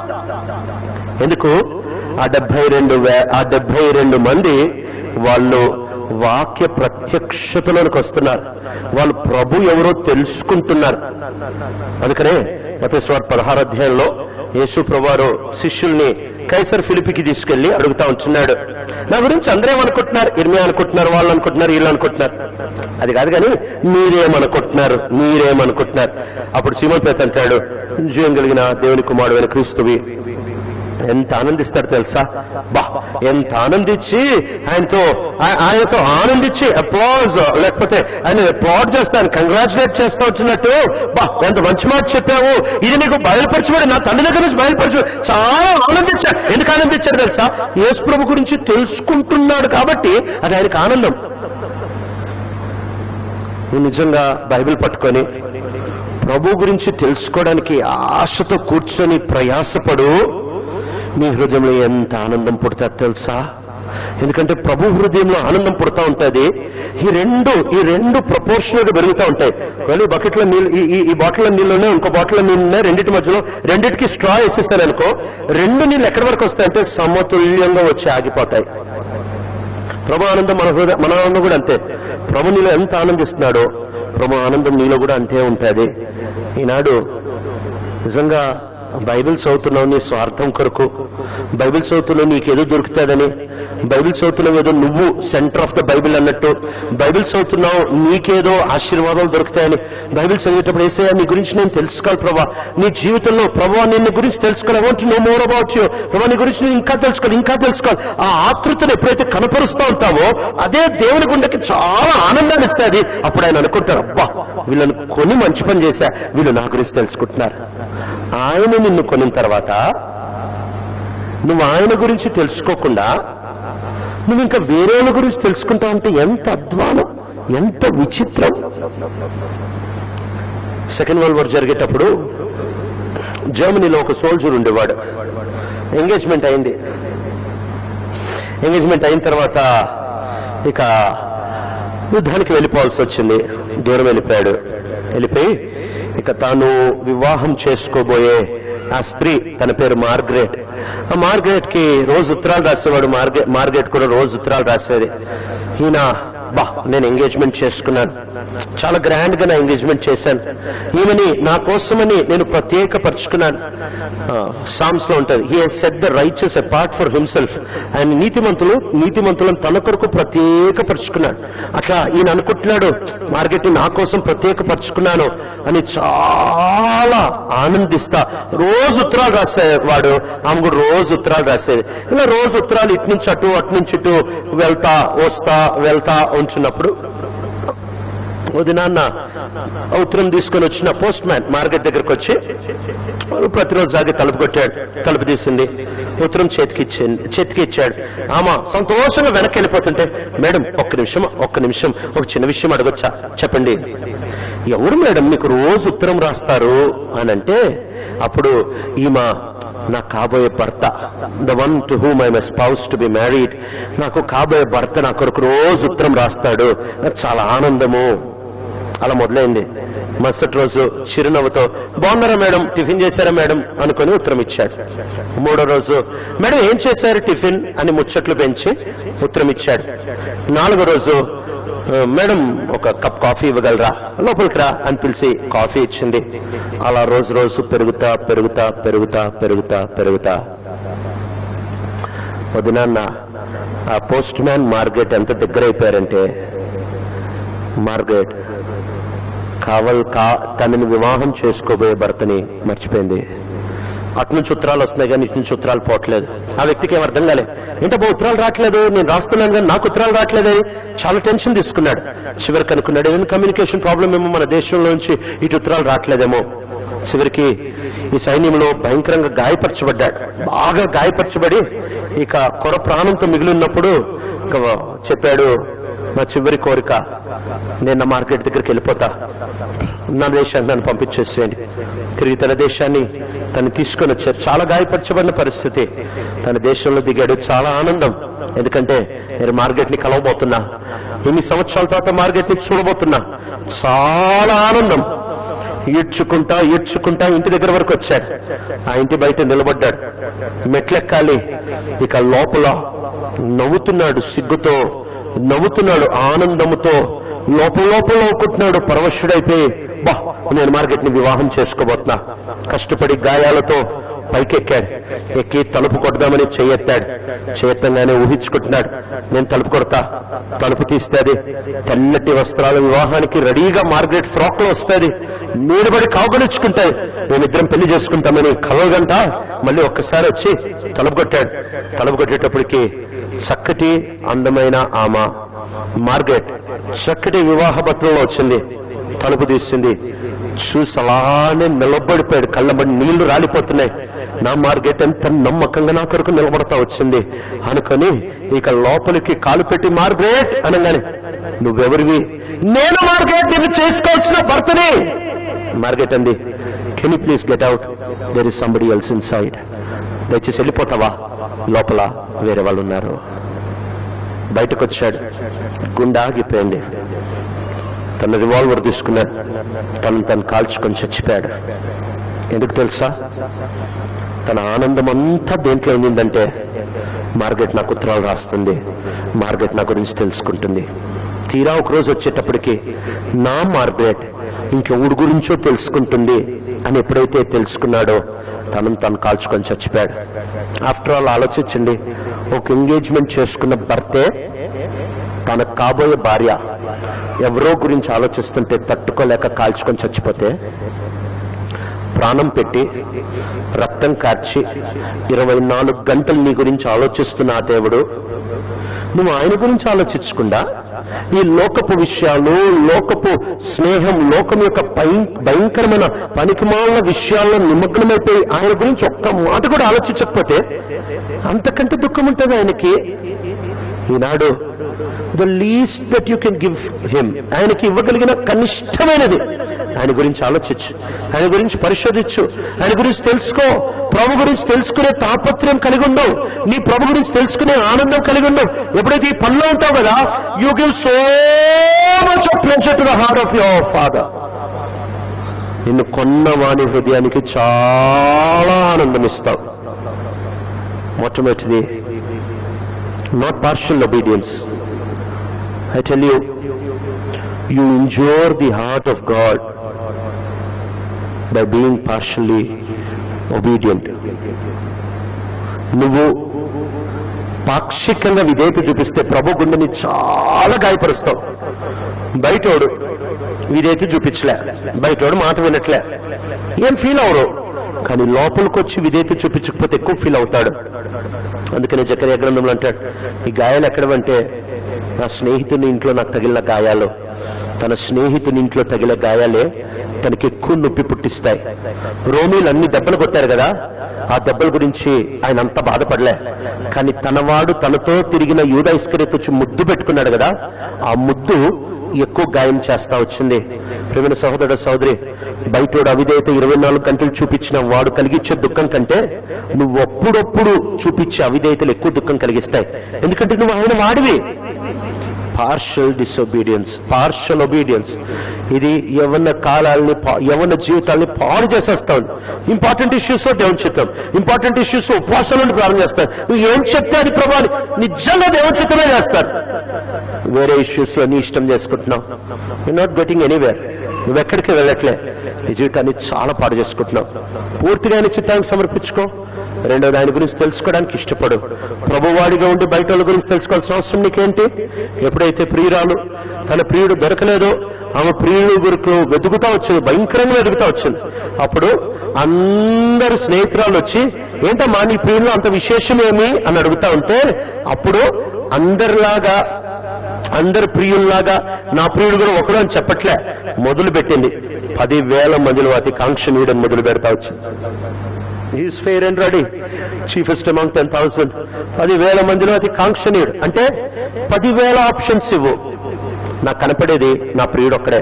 ఎందుకు ఆ డెబ్బై రెండు వే- ఆ డెబ్బై రెండు మంది వాళ్ళు వాక్య ప్రత్యక్షతలోనికి వస్తున్నారు వాళ్ళు ప్రభు ఎవరో తెలుసుకుంటున్నారు అందుకనే మతేశ్వర్ పదహారు అధ్యాయంలో యేసు ప్రభువారు శిష్యుల్ని కైసర్ ఫిలిపికి తీసుకెళ్లి అడుగుతా ఉంటున్నాడు నా గురించి అందరూ ఏమనుకుంటున్నారు ఇర్మియా అనుకుంటున్నారు వాళ్ళు అనుకుంటున్నారు వీళ్ళు అనుకుంటున్నారు అది కాదు కానీ మీరేమనుకుంటున్నారు మీరేమనుకుంటున్నారు అప్పుడు సీమన్ పేత అంటాడు జీవం కలిగిన దేవుని కుమారుడైన క్రీస్తువి ఎంత ఆనందిస్తాడు తెలుసా బా ఎంత ఆనందించి ఆయనతో ఆ- ఆయనతో ఆనందించి అప్లాజ్ లేకపోతే ఆయన అప్లాడ్ చేస్తాను కంగ్రాచులేట్ చేస్తా వచ్చినట్టు బా ఎంత మంచి మాట చెప్పావు ఇది నీకు బయలుపరచబడి నా తండ్రి దగ్గర నుంచి బయలుపరచు చాలా ఆనందించాడు ఎందుకు ఆనందించాడు తెలుసా యేసు ప్రభు గురించి తెలుసుకుంటున్నాడు కాబట్టి అది ఆయనకు ఆనందం నువ్వు నిజంగా బైబిల్ పట్టుకొని ప్రభు గురించి తెలుసుకోవడానికి ఆశతో కూర్చొని ప్రయాసపడు నీ హృదయంలో ఎంత ఆనందం పుడతా తెలుసా ఎందుకంటే ప్రభు హృదయంలో ఆనందం పుడతా ఉంటుంది ఈ రెండు ఈ రెండు ప్రపోర్షనల్ గా పెరుగుతూ ఉంటాయి వెళ్ళి బకెట్లో నీళ్ళు ఈ- ఈ ఈ బాటిల్లో నీళ్ళు ఉన్నాయి ఇంకో బాటిల్లో నీళ్ళు ఉన్నాయి రెండింటి మధ్యలో రెండింటికి స్ట్రా వేసేస్తాను అనుకో రెండు నీళ్ళు ఎక్కడి వరకు వస్తాయంటే సమతుల్యంగా వచ్చి ఆగిపోతాయి ప్రభు ఆనందం మన హృదయ మన ఆనందం కూడా అంతే ప్రభు నీలో ఎంత ఆనందిస్తున్నాడో ప్రభు ఆనందం నీలో కూడా అంతే ఉంటుంది ఈనాడు నిజంగా బైబిల్ చదువుతున్నావు నీ స్వార్థం కొరకు బైబిల్ చదువుతున్నావు నీకేదో దొరుకుతుందని బైబిల్ చదువుతున్నావు ఏదో నువ్వు సెంటర్ ఆఫ్ ద బైబిల్ అన్నట్టు బైబిల్ చదువుతున్నావు నీకేదో ఆశీర్వాదాలు దొరుకుతాయని బైబిల్ చదివేటప్పుడు ఏసయ్యా నీ గురించి నేను తెలుసుకోవాలి ప్రభా నీ జీవితంలో ప్రభా నిన్ను గురించి తెలుసుకోవాలి want know more about you ప్రభా నీ గురించి నేను ఇంకా తెలుసుకోవాలి ఇంకా తెలుసుకోవాలి ఆ ఆతృతను ఎప్పుడైతే కనపరుస్తూ ఉంటావో అదే దేవుని గుండెకి చాలా ఆనందాన్ని ఇస్తుంది అప్పుడు ఆయన అనుకుంటారు అబ్బా వీళ్ళని కొని మంచి పని చేశా వీళ్ళు నా గురించి తెలుసుకుంటున్నారు ఆయన నిన్ను కొనిన తర్వాత నువ్వు ఆయన గురించి తెలుసుకోకుండా నువ్వు ఇంకా వేరే వాళ్ళ గురించి తెలుసుకుంటా ఉంటే ఎంత అధ్వానం ఎంత విచిత్రం సెకండ్ వరల్డ్ వార్ జరిగేటప్పుడు జర్మనీలో ఒక సోల్జర్ ఉండేవాడు ఎంగేజ్మెంట్ అయింది ఎంగేజ్మెంట్ అయిన తర్వాత ఇక యుద్ధానికి వెళ్ళిపోవాల్సి వచ్చింది దూరం వెళ్ళిపోయాడు వెళ్ళిపోయి ఇక తాను వివాహం చేసుకోబోయే ఆ స్త్రీ తన పేరు మార్గరెట్ ఆ మార్గరెట్ కి రోజు ఉత్తరాలు రాసేవాడు మార్గె మార్గరెట్ కూడా రోజు ఉత్తరాలు రాసేది ఈయన బా నేను ఎంగేజ్మెంట్ చేసుకున్నాను చాలా గ్రాండ్ గా నా ఎంగేజ్మెంట్ చేశాను ఈమెని నా కోసమని నేను ప్రత్యేకపరుచుకున్నాను సామ్స్ లో ఉంటది he set the righteous apart for himself ఆయన నీతిమంతులు నీతిమంతులను తన కొరకు ప్రత్యేకపరుచుకున్నాడు అట్లా ఈయన అనుకుంటున్నాడు మార్కెట్ నా కోసం ప్రత్యేకపరుచుకున్నాను అని చాలా ఆనందిస్తా రోజు ఉత్తరాలు రాసేవాడు ఆమె కూడా రోజు ఉత్తరాలు రాసేది ఇలా రోజు ఉత్తరాలు ఇటు నుంచి అటు అటు నుంచి ఇటు వెళ్తా వస్తా వెళ్తా ఉంచున్నప్పుడు వదినాన్న ఉత్తరం తీసుకొని వచ్చిన పోస్ట్ మ్యాన్ మార్కెట్ దగ్గరకు వచ్చి వాడు ప్రతిరోజు రాగి తలుపు కొట్టాడు తలుపు తీసింది ఉత్తరం చేతికి ఇచ్చింది చేతికి ఇచ్చాడు ఆమా సంతోషంగా వెనక్కి వెళ్ళిపోతుంటే మేడం ఒక్క నిమిషం ఒక్క నిమిషం ఒక చిన్న విషయం అడగొచ్చా చెప్పండి ఎవరు మేడం మీకు రోజు ఉత్తరం రాస్తారు అని అంటే అప్పుడు ఈమె నా కాబోయే భర్త the one to whom I spouse to be married నాకు కాబోయే భర్త నా కొరకు రోజు ఉత్తరం రాస్తాడు నాకు చాలా ఆనందము అలా మొదలైంది మరుసటి రోజు చిరునవ్వుతో బాగున్నారా మేడం టిఫిన్ చేశారా మేడం అనుకొని ఉత్తరం ఇచ్చాడు మూడో రోజు మేడం ఏం చేశారు టిఫిన్ అని ముచ్చట్లు పెంచి ఉత్తరం ఇచ్చాడు నాలుగో రోజు "ఆ, మేడం ఒక కప్ కాఫీ ఇవ్వగలరా లోపలికి రా అని పిలిచి కాఫీ ఇచ్చింది అలా రోజు రోజు పెరుగుతా పెరుగుతా పెరుగుతా పెరుగుతా పెరుగుతా వదినాన్న ఆ పోస్ట్ మ్యాన్ మార్గెట్ ఎంత దగ్గర అయిపోయారంటే మార్గెట్ కావల్ కా తనని వివాహం చేసుకోబోయే భర్తని మర్చిపోయింది అటు నుంచి ఉత్తరాలు వస్తున్నాయి కానీ ఇటు నుంచి ఉత్తరాలు పోవట్లేదు ఆ వ్యక్తికి ఏం అర్థం కాలే ఏంటో ఉత్తరాలు రావట్లేదు నేను రాస్తున్నాను కానీ నాకు ఉత్తరాలు రావట్లేదు అని చాలా టెన్షన్ తీసుకున్నాడు చివరికి అనుకున్నాడు ఏదైనా కమ్యూనికేషన్ ప్రాబ్లం ఏమో మన దేశంలో నుంచి ఇటు ఉత్తరాలు రావట్లేదేమో చివరికి ఈ సైన్యంలో భయంకరంగా గాయపరచబడ్డాడు బాగా గాయపరచబడి ఇక కొర ప్రాణంతో మిగిలి ఉన్నప్పుడు ఇక చెప్పాడు నా చివరి కోరిక నేను నా మార్కెట్ దగ్గరికి వెళ్ళిపోతా నా దేశాన్ని నన్ను పంపించేసేయండి తిరిగి తన దేశాన్ని తను తీసుకొని వచ్చారు చాలా గాయపరచబడిన పరిస్థితి తన దేశంలో దిగాడు చాలా ఆనందం ఎందుకంటే నేను మార్కెట్ ని కలవబోతున్నా ఎన్ని సంవత్సరాల తర్వాత మార్కెట్ ని చూడబోతున్నా చాలా ఆనందం ఈడ్చుకుంటా ఈడ్చుకుంటా ఇంటి దగ్గర వరకు వచ్చాడు ఆ ఇంటి బయట నిలబడ్డాడు మెట్లెక్కాలి ఇక లోపల నవ్వుతున్నాడు సిగ్గుతో నవ్వుతున్నాడు ఆనందముతో లోపల లోపల నవ్వుకుంటున్నాడు పరవశుడైపోయి బా నేను మార్కెట్ ని వివాహం చేసుకోబోతున్నా కష్టపడి గాయాలతో పైకెక్కాడు ఎక్కి తలుపు కొడదామని చేయెత్తాడు చేయెత్తంగానే ఊహించుకుంటున్నాడు నేను తలుపు కొడతా తలుపు తీస్తుంది తెల్లటి వస్త్రాల వివాహానికి రెడీగా మార్గరెట్ ఫ్రాక్ లో వస్తుంది నీడబడి కావుగలుచుకుంటాయి మేమిద్దరం పెళ్లి చేసుకుంటామని కలవగంట మళ్ళీ ఒక్కసారి వచ్చి తలుపు కొట్టాడు తలుపు కొట్టేటప్పటికి చక్కటి అందమైన ఆమె మార్గెట్ చక్కటి వివాహ పత్రంలో వచ్చింది తలుపు తీసింది చూసి అలానే నిలబడిపోయాడు కళ్ళబడి నీళ్లు రాలిపోతున్నాయి నా మార్గెట్ ఎంత నమ్మకంగా నా కొరకు నిలబడతా వచ్చింది అనుకొని ఇక లోపలికి కాలు పెట్టి మార్గరెట్ అనగానే నువ్వెవరివి నేను మార్గెట్ నేను చేసుకోవాల్సిన భర్తని మార్గెట్ అంది can you please get out there is somebody else inside దయచేసి వెళ్ళిపోతావా లోపల వేరే వాళ్ళు ఉన్నారు బయటకు వచ్చాడు గుండె ఆగిపోయింది తన రివాల్వర్ తీసుకున్నాడు తను తను కాల్చుకొని చచ్చిపోయాడు ఎందుకు తెలుసా తన ఆనందం అంతా దేంట్లో అయిందంటే మార్గెట్ నాకు ఉత్తరాలు రాస్తుంది మార్గెట్ నా గురించి తెలుసుకుంటుంది తీరా ఒక రోజు వచ్చేటప్పటికి నా మార్గరెట్ ఇంకెవడి గురించో తెలుసుకుంటుంది అని ఎప్పుడైతే తెలుసుకున్నాడో తనను తను కాల్చుకొని చచ్చిపోయాడు ఆఫ్టర్ ఆల్ ఆలోచించండి ఒక ఎంగేజ్మెంట్ చేసుకున్న భర్తే తనకు కాబోయే భార్య ఎవరో గురించి ఆలోచిస్తుంటే తట్టుకోలేక కాల్చుకొని చచ్చిపోతే ప్రాణం పెట్టి రక్తం కార్చి ఇరవై నాలుగు గంటలు నీ గురించి ఆలోచిస్తున్న ఆ దేవుడు నువ్వు ఆయన గురించి ఆలోచించకుండా ఈ లోకపు విషయాలు లోకపు స్నేహం లోకం యొక్క భయం- భయంకరమైన పనికిమాలిన విషయాల్లో నిమగ్నమైపోయి ఆయన గురించి ఒక్క మాట కూడా ఆలోచించకపోతే అంతకంటే దుఃఖం ఉంటుంది ఆయనకి ఈనాడు the least that you can give him ఆయనకి ఇవ్వగలిగిన కనిష్టమైనది ఆయన గురించి ఆలోచించు ఆయన గురించి పరిశోధించు ఆయన గురించి తెలుసుకో ప్రభు గురించి తెలుసుకునే తాపత్రయం కలిగి ఉండవు నీ ప్రభు గురించి తెలుసుకునే ఆనందం కలిగి ఉండవు ఎప్పుడైతే ఈ పనిలో ఉంటావు కదా you give so much of pleasure to the heart of your father నిన్ను కొన్న వాణి హృదయానికి చాలా ఆనందం ఇస్తావు మొట్టమొదటిది not partial obedience I tell you you injure the heart of God by being partially obedient నువ్వు పాక్షికంగా విధేయత చూపిస్తే ప్రభు గుండెని చాలా గాయపరుస్తావు బయటోడు విధేయత చూపించలే బయటోడు మాట వినట్లే ఏం ఫీల్ అవరు కానీ లోపలికి వచ్చి విధేయత చూపించకపోతే ఎక్కువ ఫీల్ అవుతాడు అందుకనే జకర్య గ్రంథంలో అంటాడు ఈ గాయాలు ఎక్కడవంటే నా స్నేహితుని ఇంట్లో నాకు తగిలిన గాయాలు తన స్నేహితుని ఇంట్లో తగిలే గాయాలే తనకి ఎక్కువ నొప్పి పుట్టిస్తాయి రోమీలు అన్ని దెబ్బలు కొట్టారు కదా ఆ దెబ్బల గురించి ఆయన అంత బాధపడలే కానీ తనవాడు తనతో తిరిగిన యూద ఇస్కరేత్ వచ్చి ముద్దు పెట్టుకున్నాడు కదా ఆ ముద్దు ఎక్కువ గాయం చేస్తా వచ్చింది ప్రేమైన సహోదరుడు సహోదరి బయటోడు అవిధేయత ఇరవై నాలుగు గంటలు చూపించిన వాడు కలిగించే దుఃఖం కంటే నువ్వు అప్పుడప్పుడు చూపించే అవిధేయతలు ఎక్కువ దుఃఖం కలిగిస్తాయి ఎందుకంటే నువ్వు ఆయన వాడివి పార్షల్ డిసొబీడియన్స్ పార్షల్ ఒబీడియన్స్ ఇది యవన కాలాలని పా- యవన జీవితాల్ని పాడు చేసేస్తాం ఇంపార్టెంట్ ఇష్యూస్ లో దేవుని చిత్తం ఇంపార్టెంట్ ఇష్యూస్ ఉపవాసం నుండి ప్రారంభం చేస్తారు నువ్వు ఏం చెప్తే అది ప్రభావం నిజంగా దేవుని చిత్తమే చేస్తారు వేరే ఇష్యూస్ లో నీ ఇష్టం చేసుకుంటున్నావు యు నాట్ గెటింగ్ ఎనీవేర్ నువ్వు ఎక్కడికి వెళ్ళట్లే నీ జీవితాన్ని చాలా పాడు చేసుకుంటున్నావు పూర్తిగా ఆయన చిత్తానికి సమర్పించుకో రెండోది ఆయన గురించి తెలుసుకోవడానికి ఇష్టపడు ప్రభువాడిగా ఉండి బయట వాళ్ళ గురించి తెలుసుకోవాల్సిన అవసరం నీకేంటి ఎప్పుడైతే ప్రియురాలు తన ప్రియుడు దొరకలేదో ఆమె ప్రియుడు గురికి వెతుకుతా వచ్చింది భయంకరంగా వెతుకుతా వచ్చింది అప్పుడు అందరు స్నేహితురాలు వచ్చి ఏంటమ్మా నీ ప్రియుల్లో అంత విశేషం ఏమి అని అడుగుతా ఉంటే అప్పుడు అందరిలాగా అందరు ప్రియుల్లాగా నా ప్రియుడు కూడా ఒకడు అని చెప్పట్లే మొదలు పెట్టింది పదివేల మందిలో అతి కాంక్షణీయుడని మొదలు పెడతా వచ్చింది is fair and ruddy chiefest amount ten thousand పదివేల మందిలో అతి కాంక్షణీయుడు అంటే పదివేల ఆప్షన్స్ ఇవ్వు నాకు కనపడేది నా ప్రియుడు ఒక్కడే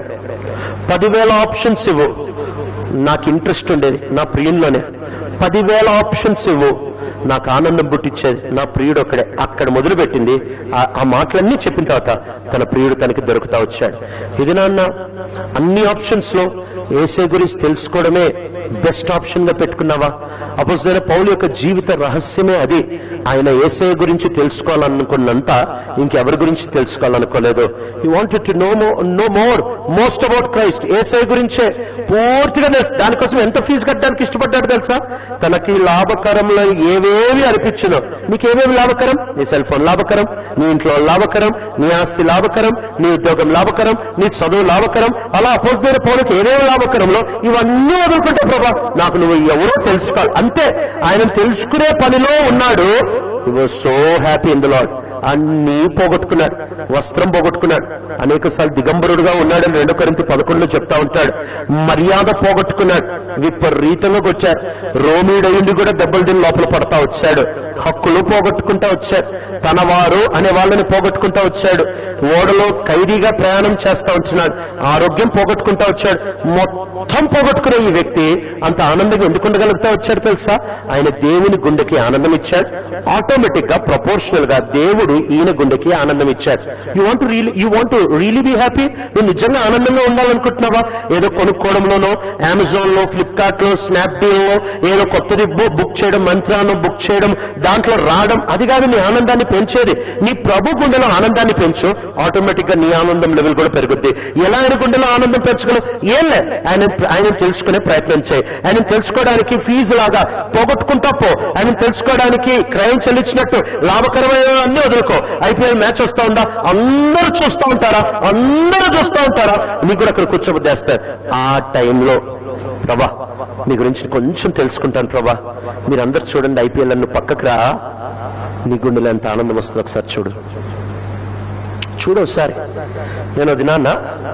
పదివేల ఆప్షన్స్ ఇవ్వు నాకు ఇంట్రెస్ట్ ఉండేది నా ప్రియుల్లోనే పదివేల ఆప్షన్స్ ఇవ్వు నాకు ఆనందం పుట్టించేది నా ప్రియుడు ఒక్కడే అక్కడ మొదలుపెట్టింది ఆ- ఆ మాటలన్నీ చెప్పిన తర్వాత తన ప్రియుడు తనకి దొరుకుతా వచ్చాడు ఇది నాన్న అన్ని ఆప్షన్స్ లో ఏసే గురించి తెలుసుకోవడమే బెస్ట్ ఆప్షన్ గా పెట్టుకున్నావా అపోజిన పౌలు యొక్క జీవిత రహస్యమే అది ఆయన ఏసే గురించి తెలుసుకోవాలనుకున్నంత ఇంకెవరి గురించి తెలుసుకోవాలనుకోలేదు you wanted to know know more most about Christ ఏసై గురించే పూర్తిగా తెలుసు దానికోసం ఎంత ఫీజు కట్టడానికి ఇష్టపడ్డాడు తెలుసా తనకి లాభకరంలో ఏవేవి అనిపించను నీకేమేమి లాభకరం నీ సెల్ ఫోన్ లాభకరం నీ ఇంట్లో లాభకరం నీ ఆస్తి లాభకరం నీ ఉద్యోగం లాభకరం నీ చదువు లాభకరం అలా అపోజిట్ పౌరులకు ఏమేమి లాభకరంలో ఇవన్నీ వదులుకుంటే ప్రభా నాకు నువ్వు ఎవరో తెలుసుకోవాలి అంతే ఆయన తెలుసుకునే పనిలో ఉన్నాడు so happy in the lord అన్నీ పోగొట్టుకున్నాడు వస్త్రం పోగొట్టుకున్నాడు అనేక సార్లు దిగంబరుడుగా ఉన్నాడని రెండో కొరింత పదకొండులో చెప్తా ఉంటాడు మర్యాద పోగొట్టుకున్నాడు విపరీతంగా వచ్చారు రోమీడయుండి కూడా దెబ్బలు తిని లోపల పడతా వచ్చాడు హక్కులు పోగొట్టుకుంటా వచ్చాడు తన వారు అనే వాళ్ళని పోగొట్టుకుంటా వచ్చాడు ఓడలో ఖైదీగా ప్రయాణం చేస్తా ఉంటున్నాడు ఆరోగ్యం పోగొట్టుకుంటా వచ్చాడు మొత్తం పోగొట్టుకునే ఈ వ్యక్తి అంత ఆనందంగా ఎందుకు ఉండగలుగుతా వచ్చాడు తెలుసా ఆయన దేవుని గుండెకి ఆనందం ఇచ్చాడు ఆటోమేటిక్ గా ప్రపోర్షనల్ గా దేవుడు ఈయన గుండెకి ఆనందం ఇచ్చాడు you want really you want really be happy నువ్వు నిజంగా ఆనందంగా ఉండాలనుకుంటున్నావా ఏదో కొనుక్కోవడంలోనో అమెజాన్ లో ఫ్లిప్కార్ట్ లో స్నాప్డీల్ లో ఏదో కొత్తది బు- బుక్ చేయడం మంత్రాన్ని బుక్ చేయడం దాంట్లో రావడం అది కాదు నీ ఆనందాన్ని పెంచేది నీ ప్రభు గుండెలో ఆనందాన్ని పెంచు ఆటోమేటిక్ గా నీ ఆనందం లెవెల్ కూడా పెరుగుద్ది ఎలా ఆయన గుండెలో ఆనందం పెంచగలవు ఏం లే ఆయన ఆయన తెలుసుకునే ప్రయత్నం చేయి ఆయన తెలుసుకోవడానికి ఫీజు లాగా పోగొట్టుకుంటా పో ఆయన తెలుసుకోవడానికి క్రయం చెల్లించినట్టు లాభకరమైన అన్ని వదులుకో ఐపీఎల్ మ్యాచ్ వస్తా ఉందా అందరూ చూస్తూ ఉంటారా అందరూ చూస్తూ ఉంటారా నీకు కూడా అక్కడ కూర్చోబుద్దేస్తారు ఆ టైంలో ప్రభా నీ గురించి కొంచెం తెలుసుకుంటాను ప్రభా మీరందరూ చూడండి ఐపీఎల్ నువ్వు పక్కకు రా నీ గుండెలో ఎంత ఆనందం వస్తుంది ఒకసారి చూడు చూడు ఒకసారి నేను అది నాన్న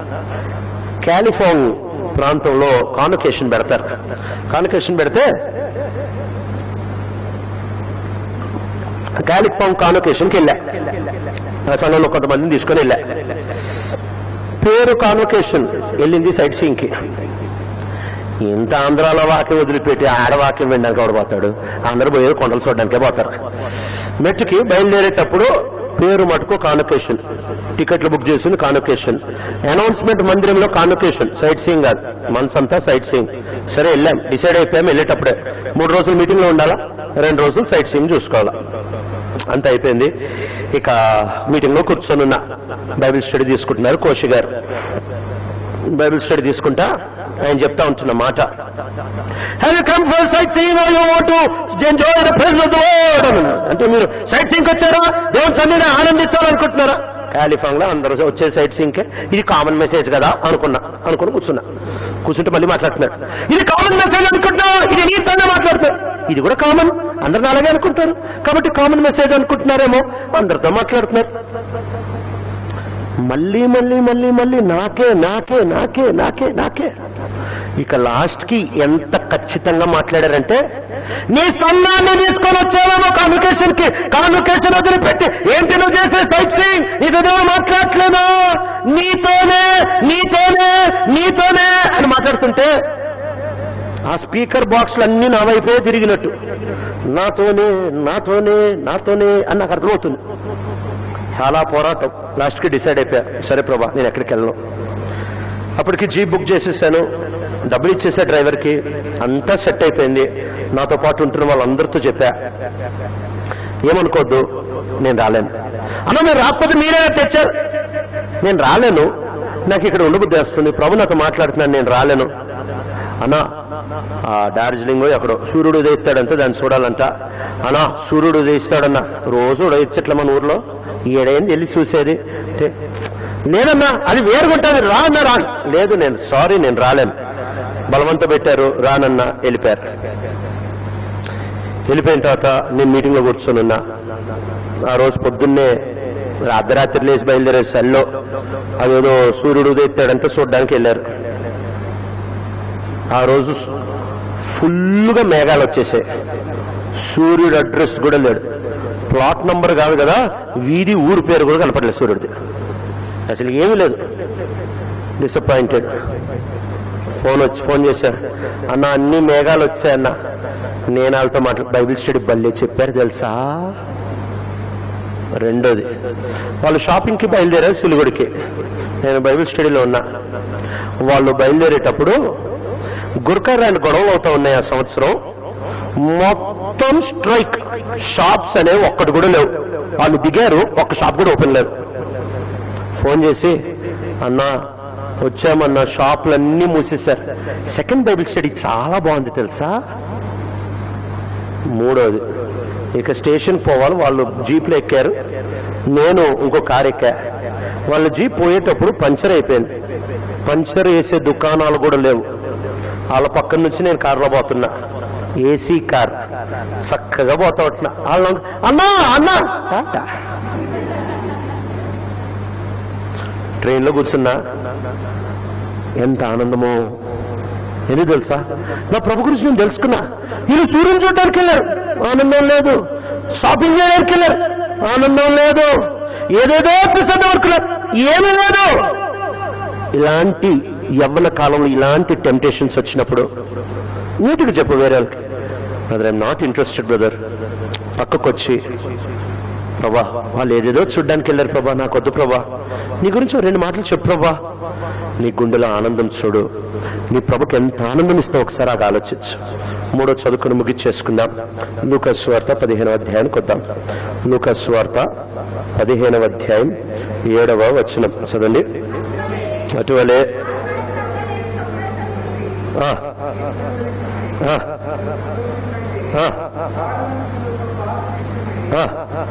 కాలిఫోర్న్ ప్రాంతంలో కాన్వకేషన్ పెడతారు కాన్వకేషన్ పెడితే కాలిఫామ్ కాన్వకేషన్కి వెళ్ళా ఆ సంఘంలో కొంతమందిని తీసుకొని వెళ్ళా పేరు కాన్వకేషన్ వెళ్ళింది సైట్ సీయింగ్కి ఇంత ఆంధ్రాలో వాక్యం వదిలిపెట్టి ఆడవాక్యం వినడానికి ఎవడు పోతాడు అందరూ పోయేది కొండలు చూడడానికే పోతారు మెట్టుకి బయలుదేరేటప్పుడు పేరు మటుకు కాన్వకేషన్ టికెట్లు బుక్ చేసింది కాన్వకేషన్ అనౌన్స్మెంట్ మందిరంలో కాన్వకేషన్ సైట్ సీయింగ్ కాదు మనసు అంతా సైట్ సీయింగ్ సరే వెళ్ళాం డిసైడ్ అయిపోయాం వెళ్ళేటప్పుడే మూడు రోజులు మీటింగ్ లో ఉండాలా రెండు రోజులు సైట్ సీయింగ్ చూసుకోవాలా అంత అయిపోయింది ఇక మీటింగ్ లో కూర్చొని ఉన్నా బైబిల్ స్టడీ తీసుకుంటున్నారు కోషి గారు బైబిల్ స్టడీ తీసుకుంటా ఆయన చెప్తా ఉంటున్న మాట have you come for sightseeing are you want to enjoy the presence of the lord అన్నాడు అంటే మీరు సైట్ సీయింగ్ వచ్చారా దేవుని సన్నిధిని ఆనందించాలనుకుంటున్నారా కాలిఫాంగ్ లో అందరూ వచ్చే సైట్ సీయింగ్ ఇది కామన్ మెసేజ్ కదా అనుకున్నా అనుకుని కూర్చున్నా కూర్చుంటే మళ్ళీ మాట్లాడుతున్నారు ఇది కామన్ మెసేజ్ అనుకుంటున్నా ఇది నీతోనే మాట్లాడుతున్నారు ఇది కూడా కామన్ అందరిని అలాగే అనుకుంటారు కాబట్టి కామన్ మెసేజ్ అనుకుంటున్నారేమో అందరితో మాట్లాడుతున్నారు మళ్ళీ మళ్ళీ మళ్ళీ మళ్ళీ నాకే నాకే నాకే నాకే నాకే ఇక లాస్ట్ కి ఎంత ఖచ్చితంగా మాట్లాడారంటే నీ సన్నాన్ని తీసుకొని వచ్చావేమో కాన్వకేషన్ కి కాన్వకేషన్ వదిలిపెట్టి ఏంటి నువ్వు చేసే సైట్ సీయింగ్ ఇదేమో మాట్లాడట్లేదా నీతోనే నీతోనే నీతోనే అని మాట్లాడుతుంటే ఆ స్పీకర్ బాక్స్లు అన్ని నా వైపే తిరిగినట్టు నాతోనే నాతోనే నాతోనే అని నాకు అర్థమవుతుంది చాలా పోరాటం లాస్ట్కి డిసైడ్ అయిపోయా సరే ప్రభా నేను ఎక్కడికి వెళ్ళను అప్పటికి జీప్ బుక్ చేసేసాను డబ్బులు ఇచ్చేసా డ్రైవర్కి అంతా సెట్ అయిపోయింది నాతో పాటు ఉంటున్న వాళ్ళందరితో చెప్పా ఏమనుకోవద్దు నేను రాలేను అన్న మీరు రాకపోతే మీరే తెచ్చారు నేను రాలేను నాకు ఇక్కడ ఉండబుద్ధి వస్తుంది ప్రభు నాతో మాట్లాడుతున్నాను నేను రాలేను అన్నా ఆ డార్జిలింగ్ ఎక్కడో సూర్యుడు ఉదయిస్తాడంటే దాన్ని చూడాలంట అన్నా సూర్యుడు ఉదయిస్తాడన్నా రోజు ఉదయించట్ల మన ఊర్లో ఏడైంది వెళ్ళి చూసేది అంటే లేదన్నా అది వేరుగుంటుంది రా అన్నా రాను లేదు నేను సారీ నేను రాలేను బలవంత పెట్టారు రానన్నా వెళ్ళిపోయారు వెళ్ళిపోయిన తర్వాత నేను మీటింగ్లో కూర్చొని ఉన్నా ఆ రోజు పొద్దున్నే అర్ధరాత్రి లేచి బయలుదేరే సెల్లో అదేదో సూర్యుడు ఉదయిస్తాడంటే చూడడానికి వెళ్ళారు ఆ రోజు ఫుల్గా మేఘాలు వచ్చేసాయి సూర్యుడు అడ్రస్ కూడా లేడు ప్లాట్ నంబర్ కాదు కదా వీధి ఊరు పేరు కూడా కనపడలేదు సూర్యుడిది అసలు ఏమీ లేదు డిసప్పాయింటెడ్ ఫోన్ వచ్చి ఫోన్ చేశారు అన్న అన్ని మేఘాలు వచ్చాయి అన్న నేను వాళ్ళతో మాట్లా బైబిల్ స్టడీ బల్లే చెప్పారు తెలుసా రెండోది వాళ్ళు షాపింగ్కి బయలుదేరారు సిలిగుడికి నేను బైబిల్ స్టడీలో ఉన్నా వాళ్ళు బయలుదేరేటప్పుడు గుర్కర్రాండ్ గొడవలు అవుతా ఉన్నాయి ఆ సంవత్సరం మొత్తం స్ట్రైక్ షాప్స్ అనేవి ఒక్కటి కూడా లేవు వాళ్ళు దిగారు ఒక్క షాప్ కూడా ఓపెన్ లేదు ఫోన్ చేసి అన్నా వచ్చామన్న షాపులన్నీ మూసేశారు సెకండ్ బైబిల్ స్టడీ చాలా బాగుంది తెలుసా మూడోది ఇక స్టేషన్ పోవాలి వాళ్ళు జీప్లో ఎక్కారు నేను ఇంకో కార్ ఎక్కా వాళ్ళ జీప్ పోయేటప్పుడు పంచర్ అయిపోయింది పంచర్ వేసే దుకాణాలు కూడా లేవు వాళ్ళ పక్కన నుంచి నేను కార్లో పోతున్నా ఏసీ కార్ చక్కగా పోతా ఉంటున్నా వాళ్ళ అన్నా అన్నా టాటా. ట్రైన్లో కూర్చున్నా ఎంత ఆనందమో ఎందుకు తెలుసా నా ప్రభు గురించి నేను తెలుసుకున్నా వీళ్ళు సూర్యుని చూడడానికి వెళ్ళారు ఆనందం లేదు షాపింగ్ చేయడానికి వెళ్ళారు ఆనందం లేదు ఏదేదో చేసేద్దాం అనుకున్నారు ఏమీ లేదు ఇలాంటి యవ్వన కాలంలో ఇలాంటి టెంప్టేషన్స్ వచ్చినప్పుడు నీటికి చెప్పు వేరే వాళ్ళకి brother I'm not interested brother పక్కకు వచ్చి ప్రభా వాళ్ళు ఏదేదో చూడ్డానికి వెళ్ళారు ప్రభా నాకు వద్దు ప్రభా నీ గురించి ఓ రెండు మాటలు చెప్పు ప్రభా నీ గుండెలో ఆనందం చూడు నీ ప్రభుకి ఎంత ఆనందం ఇస్తావు ఒకసారి అది ఆలోచించు మూడో చదువుకుని ముగిచ్చేసుకుందాం లూకస్ వార్త పదిహేనవ అధ్యాయానికి వద్దాం లూకస్ వార్త పదిహేనవ అధ్యాయం ఏడవ వచనం చదండి అటువలే ఆ, ఆ, ఆ, ఆ.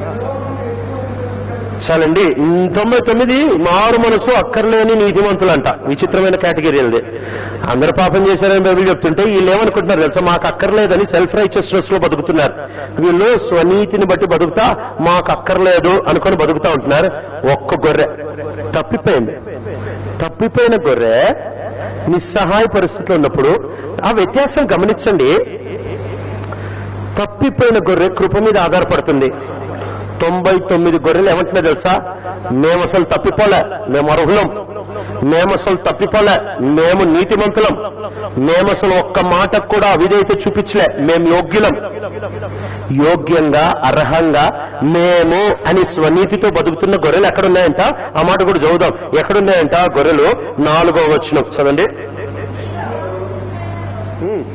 చాలండి తొంభై తొమ్మిది మారు మనసు అక్కర్లేని నీతిమంతులంట విచిత్రమైన కేటగిరీ అది అందరు పాపం చేశారని బైబిల్ చెప్తుంటే వీళ్ళు ఏమనుకుంటున్నారు తెలుసా మాకు అక్కర్లేదని సెల్ఫ్ రైచియస్నెస్ లో బతుకుతున్నారు వీళ్ళు స్వనీతిని బట్టి బతుకుతా మాకు అక్కర్లేదు అనుకొని బతుకుతా ఉంటున్నారు ఒక్క గొర్రె తప్పిపోయింది తప్పిపోయిన గొర్రె నిస్సహాయ పరిస్థితిలో ఉన్నప్పుడు ఆ వ్యత్యాసం గమనించండి తప్పిపోయిన గొర్రె కృప మీద ఆధారపడుతుంది తొంభై తొమ్మిది గొర్రెలు ఏమంటున్నా తెలుసా మేము అసలు తప్పిపోలే మేము అర్హులం మేము అసలు తప్పిపోలే మేము నీతిమంతులం మేము అసలు ఒక్క మాట కూడా అవిధేయత చూపించలే మేము యోగ్యులం యోగ్యంగా అర్హంగా మేము అని స్వనీతితో బతుకుతున్న గొర్రెలు ఎక్కడున్నాయంట ఆ మాట కూడా చదువుదాం ఎక్కడున్నాయంట ఆ గొర్రెలు నాలుగో వచ్చిన చదండి ఉమ్.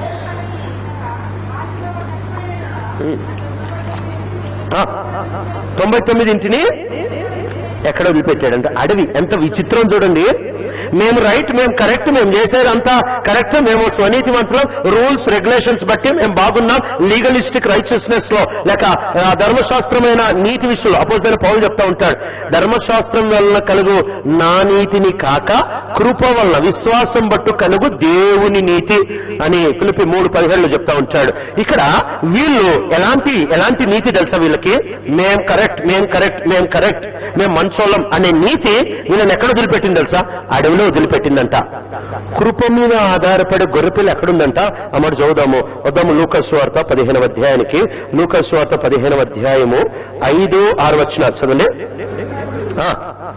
ఉమ్. ఆ, తొంభై తొమ్మిది ఇంటిని ఎక్కడ వదిలిపెట్టాడంట అడవి ఎంత విచిత్రం చూడండి మేము రైట్ మేము కరెక్ట్ మేము చేసేది అంతా కరెక్ట్ మేము స్వనీతివంతులం రూల్స్ రెగ్యులేషన్స్ బట్టి మేము బాగున్నాం లీగలిస్టిక్ రైచియస్నెస్ లో లేక ఆ, ధర్మశాస్త్రమైన నీతి విషయంలో అపోజిన పౌరులు చెప్తా ఉంటాడు ధర్మశాస్త్రం వలన కలుగు నా నీతిని కాక కృప వలన విశ్వాసం బట్టు కలుగు దేవుని నీతి అని ఫిలిపి మూడు పదిహేడులో చెప్తా ఉంటాడు ఇక్కడ వీళ్ళు ఎలాంటి ఎలాంటి నీతి తెలుసా వీళ్ళకి మేం కరెక్ట్ మేం కరెక్ట్ మేం కరెక్ట్ మేం మంచోళ్ళం అనే నీతి వీళ్ళని ఎక్కడ వదిలిపెట్టింది తెలుసా అడవిలో వదిలిపెట్టిందంట కృప మీద ఆధారపడే గొర్రెపిల్ల ఎక్కడుందంట అమ్మడు చదువుదాము వద్దాము లూకస్ వార్త పదిహేనవ అధ్యాయానికి లూకస్ వార్త పదిహేనవ అధ్యాయము ఐదు ఆరు వచ్చిన చదవండి ఆ.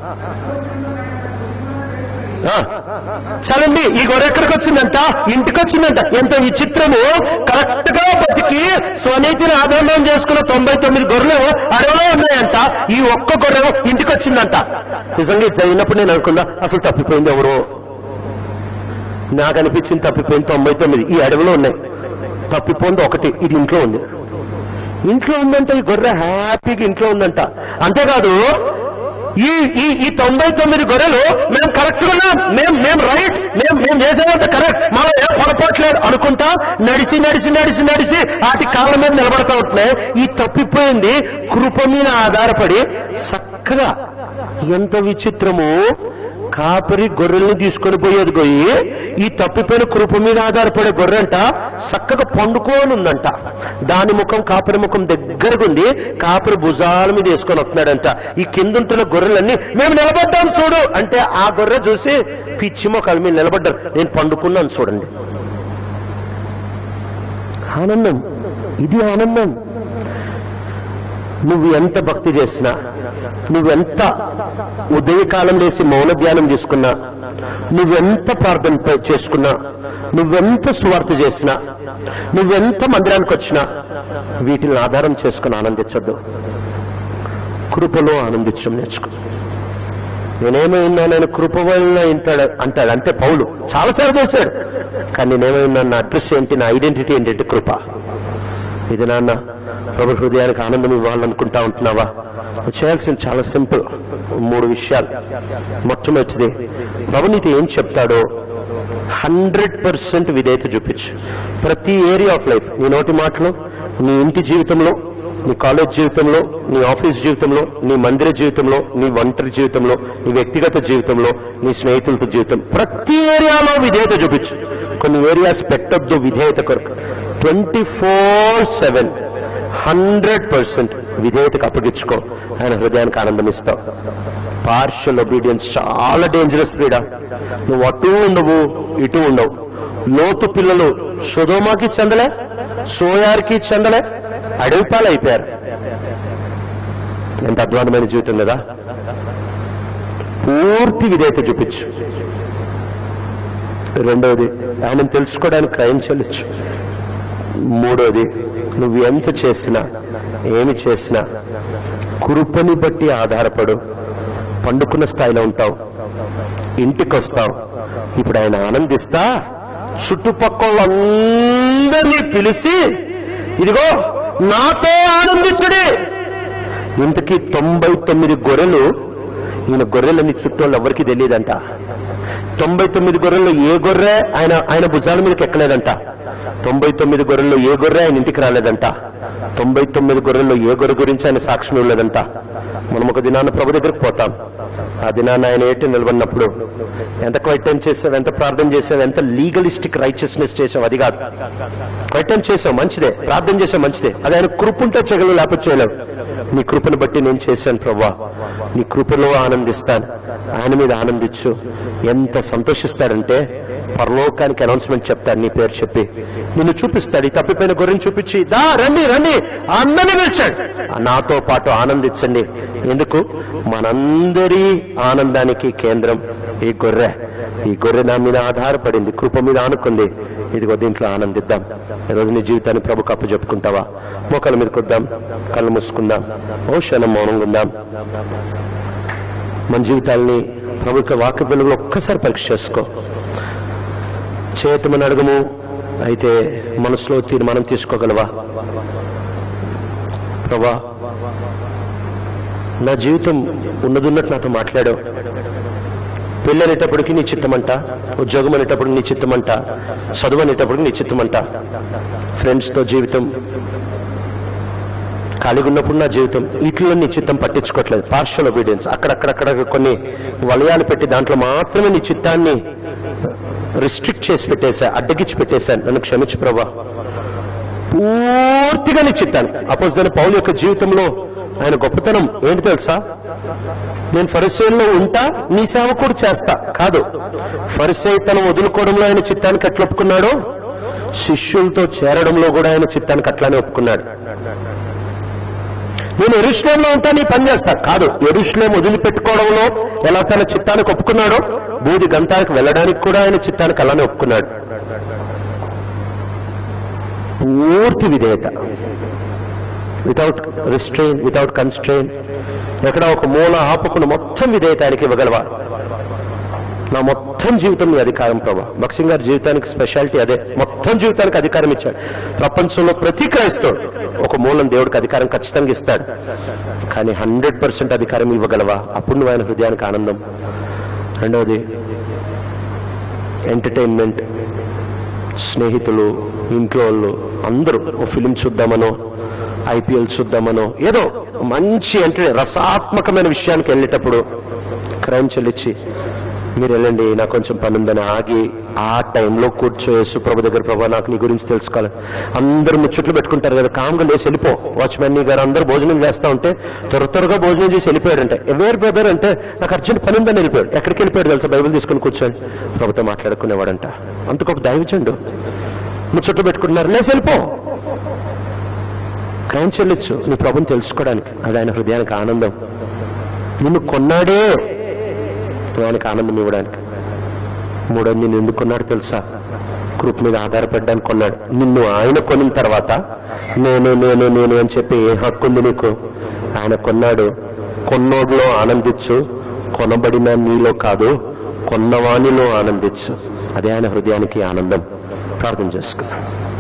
ఆ. చలండి ఈ గొర్రె ఎక్కడికి వచ్చిందంట ఇంటికి వచ్చిందంట ఎంత విచిత్రము కరెక్ట్ గా బతికి స్వనీతిని ఆధారం చేసుకున్న తొంభై తొమ్మిది గొర్రెలు అడవిలో ఉన్నాయంట ఈ ఒక్క గొర్రె ఇంటికి వచ్చిందంట నిజంగా ఇది చదివినప్పుడు నేను అనుకున్నా అసలు తప్పిపోయింది ఎవరో నాకు అనిపించింది తప్పిపోయింది తొంభై తొమ్మిది ఈ అడవిలో ఉన్నాయి తప్పిపోయింది ఒకటి ఇది ఇంట్లో ఉంది ఇంట్లో ఉందంట ఈ గొర్రె హ్యాపీగా ఇంట్లో ఉందంట అంతేకాదు ఈ ఈ ఈ తొంభై తొమ్మిది గొర్రెలు మేము కరెక్ట్ ఉన్నాం మేము మేము రైట్ మేము మేము చేసేదంత కరెక్ట్ మనం ఏం పొరపాట్లేదు అనుకుంటా నడిచి నడిచి నడిచి నడిచి వాటి కాళ్ళ మీద నిలబడతా ఉంటున్నాయి ఈ తప్పిపోయింది కృప మీద ఆధారపడి చక్కగా ఎంత విచిత్రము కాపరి గొర్రెల్ని తీసుకొని పోయేది పోయి ఈ తప్పిపోయిన కృప మీద ఆధారపడే గొర్రెంట చక్కగా పండుకొని ఉందంట దాని ముఖం కాపరి ముఖం దగ్గరగా ఉంది కాపరి భుజాల మీద వేసుకొని వస్తున్నాడంట ఈ కింద ఉంటున్న గొర్రెలన్నీ మేము నిలబడ్డాం చూడు అంటే ఆ గొర్రె చూసి పిచ్చి మొక్కల మీద నిలబడ్డారు నేను పండుకున్నాను చూడండి ఆనందం ఇది ఆనందం నువ్వు ఎంత భక్తి చేసినా నువ్వెంత ఉదయకాలం లేసి మౌన ధ్యానం చేసుకున్నా నువ్వెంత ప్రార్థన ప- చేసుకున్నా నువ్వెంత సువార్త చేసినా నువ్వెంత మందిరానికి వచ్చినా వీటిని ఆధారం చేసుకుని ఆనందించద్దు కృపలో ఆనందించడం నేర్చుకో నేనేమైనా నేను కృప వలన ఇంటాడు అంటాడు అంటే పౌలు చాలాసార్లు చేశాడు కానీ నేనేమైనా నా అడ్రస్ ఏంటి నా ఐడెంటిటీ ఏంటంటే కృప ఇది నాన్న ప్రభు హృదయానికి ఆనందం ఇవ్వాలనుకుంటా ఉంటున్నావా నువ్వు చేయాల్సింది చాలా సింపుల్ మూడు విషయాలు మొట్టమొదటిది ప్రభు నీతో ఏం చెప్తాడో హండ్రెడ్ పర్సెంట్ విధేయత చూపించు ప్రతి ఏరియా ఆఫ్ లైఫ్ నీ నోటి మాటలు నీ ఇంటి జీవితంలో నీ కాలేజ్ జీవితంలో నీ ఆఫీస్ జీవితంలో నీ మందిర జీవితంలో నీ ఒంటరి జీవితంలో నీ వ్యక్తిగత జీవితంలో నీ స్నేహితులతో జీవితం ప్రతి ఏరియాలో విధేయత చూపించు కొన్ని ఏరియాస్ పెట్టొద్దు విధేయత కొరకు twenty four seven hundred percent విధేయతకు అప్పగించుకో ఆయన హృదయానికి ఆనందం ఇస్తావు పార్షల్ ఒబీడియన్స్ చాలా డేంజరస్ పీడ నువ్వు అటు ఉండవు ఇటు ఉండవు లోతు పిల్లలు సుధోమాకి చెందలే సోయార్కి చెందలే అడవిపాలు అయిపోయారు ఎంత అధ్వానమైన జీవితం కదా పూర్తి విధేయత చూపించు రెండవది ఆయన తెలుసుకోవడానికి క్రయం చెల్లించు మూడోది నువ్వు ఎంత చేసినా ఏమి చేసినా కృపని బట్టి ఆధారపడు పండుకున్న స్థాయిలో ఉంటావు ఇంటికి వస్తావు ఇప్పుడు ఆయన ఆనందిస్తా చుట్టుపక్కల అందరినీ పిలిచి ఇదిగో నాతో ఆనందించుడి ఇంతకీ తొంభై తొమ్మిది గొర్రెలు ఈయన గొర్రెలని చుట్టూ ఎవరికి తెలియదంట తొంభై తొమ్మిది గొర్రెల్లో ఏ గొర్రె ఆయన ఆయన భుజాల మీదకి ఎక్కలేదంట తొంభై తొమ్మిది గొర్రెల్లో ఏ గొర్రె ఆయన ఇంటికి రాలేదంట తొంభై తొమ్మిది గొర్రెల్లో ఏ గొర్రె గురించి ఆయన సాక్ష్యం ఇవ్వలేదంట మనం ఒక దినాన్న ప్రభు దగ్గరికి పోతాం ఆ దినాన్న ఆయన ఏంటి నిలబడినప్పుడు ఎంత క్వైట్ టైం చేసావు ఎంత ప్రార్థన చేసావు ఎంత లీగలిస్టిక్ రైచియస్నెస్ చేసావు అది కాదు క్వైట్ టైం చేసావు మంచిదే ప్రార్థన చేసావు మంచిదే అది ఆయన కృపుంటే చేయగలవు లేకపోతే చేయలేవు నీ కృపను బట్టి నేను చేశాను ప్రభా నీ కృపలో ఆనందిస్తాను ఆయన మీద ఆనందించు ఎంత సంతోషిస్తాడంటే పరలోకానికి అనౌన్స్మెంట్ చెప్తాడు నీ పేరు చెప్పి నిన్ను చూపిస్తాడు ఈ తప్పిపోయిన గొర్రెని చూపించి దా రండి రండి అందరినీ పిలిచాడు నాతో పాటు ఆనందించండి ఎందుకు మనందరి ఆనందానికి కేంద్రం ఈ గొర్రె ఈ గొర్రె నా మీద ఆధారపడింది కృప మీద ఆనుకుంది ఇదిగో దీంట్లో ఆనందిద్దాం ఈరోజు నీ జీవితాన్ని ప్రభు కప్పు చెప్పుకుంటావా మోకాల మీద కొద్దాం కళ్ళు మూసుకుందాం ఓ క్షణం మౌనంగా ఉందాం మన జీవితాల్ని ప్రభుత్వ వాక్య వెలుగులో ఒక్కసారి పరీక్ష చేసుకో చేతమని అడగము అయితే మనసులో తీర్మానం తీసుకోగలవా ప్రభా నా జీవితం ఉన్నదున్నట్టు నాతో మాట్లాడావు పెళ్ళి అనేటప్పటికి నీ చిత్తమంట ఉద్యోగం అనేటప్పటికి నీ చిత్తమంట చదువు అనేటప్పటికి నీ చిత్తమంట ఫ్రెండ్స్తో జీవితం ఖాళీగా ఉన్నప్పుడు నా జీవితం వీటిలో నీ చిత్తం పట్టించుకోవట్లేదు పార్షల్ ఒబీడియన్స్ అక్కడక్కడక్కడ కొన్ని వలయాలు పెట్టి దాంట్లో మాత్రమే నీ చిత్తాన్ని రిస్ట్రిక్ట్ చేసి పెట్టేశా అడ్డగిచ్చి పెట్టేశాను నన్ను క్షమించు ప్రభా పూర్తిగా నీ చిత్తాను అపోజిట్ పౌలు యొక్క జీవితంలో ఆయన గొప్పతనం ఏంటి తెలుసా నేను ఫరిసేల్లో ఉంటా నీ సేవ కూడా చేస్తా కాదు ఫరిసేతనం వదులుకోవడంలో ఆయన చిత్తానికి ఎట్లా ఒప్పుకున్నాడో శిష్యులతో చేరడంలో కూడా ఆయన చిత్తానికి అట్లానే ఒప్పుకున్నాడు నేను ఎరుశ్లేంలో ఉంటా నీ పని చేస్తా కాదు ఎరుశ్లేం వదిలిపెట్టుకోవడంలో ఎలా తన చిత్తానికి ఒప్పుకున్నాడో బూది గంతానికి వెళ్ళడానికి కూడా ఆయన చిత్తానికి అలానే ఒప్పుకున్నాడు పూర్తి విధేయత వితౌట్ రిస్ట్రెయిన్ వితౌట్ కన్స్ట్రెయిన్ ఎక్కడ ఒక మూల ఆపకుండా మొత్తం విధేయత ఆయనకి ఇవ్వగలవా నా మొత్తం జీవితం నీ అధికారం ప్రభా భక్సింగ్ గారి జీవితానికి స్పెషాలిటీ అదే మొత్తం జీవితానికి అధికారం ఇచ్చాడు ప్రపంచంలో ప్రతి క్రైస్తవుడు ఒక మూలం దేవుడికి అధికారం ఖచ్చితంగా ఇస్తాడు కానీ హండ్రెడ్ పర్సెంట్ అధికారం ఇవ్వగలవా అప్పుడు నువ్వు ఆయన హృదయానికి ఆనందం రెండవది ఎంటర్టైన్మెంట్ స్నేహితులు ఇంట్లో వాళ్ళు అందరూ ఓ ఫిలిం చూద్దామనో ఐపీఎల్ చూద్దామనో ఏదో మంచి అంటే రసాత్మకమైన విషయానికి వెళ్ళేటప్పుడు క్రైమ్ చెల్లించి మీరు వెళ్ళండి నాకు కొంచెం పని ఉందని ఆగి ఆ టైంలో కూర్చో సుప్రభు దగ్గర ప్రభా నాకు నీ గురించి తెలుసుకోవాలి అందరూ ముచ్చట్లు పెట్టుకుంటారు కదా కామ్గా లేసి వెళ్ళిపో వాచ్మెన్ గారు అందరూ భోజనం చేస్తా ఉంటే త్వర త్వరగా భోజనం చేసి వెళ్ళిపోయాడంటే ఎవరు బ్రదర్ అంటే నాకు అర్జెంట్ పని ఉందని వెళ్ళిపోయాడు ఎక్కడికి వెళ్ళిపోయాడు తెలుసా బైబిల్ తీసుకుని కూర్చొని ప్రభుత్వం మాట్లాడుకునేవాడంట అంతకు ఒక దైవచండు ముచ్చట్లు పెట్టుకుంటున్నారు లేసి వెళ్ళిపో క్రైమ్ చెల్లించు నీ ప్రభుని తెలుసుకోవడానికి అది ఆయన హృదయానికి ఆనందం నిన్ను కొన్నాడే ఆయనకు ఆనందం ఇవ్వడానికి మూడో నిన్ను ఎందుకు కొన్నాడు తెలుసా కృప మీద ఆధారపడడానికి కొన్నాడు నిన్ను ఆయన కొనిన తర్వాత నేను నేను నేను అని చెప్పి ఏ హక్కు ఉంది నీకు ఆయన కొన్నాడు కొన్నోడిలో ఆనందించు కొనబడిన నీలో కాదు కొన్నవానిలో ఆనందించు అదే ఆయన హృదయానికి ఆనందం ప్రార్థన చేసుకున్నాను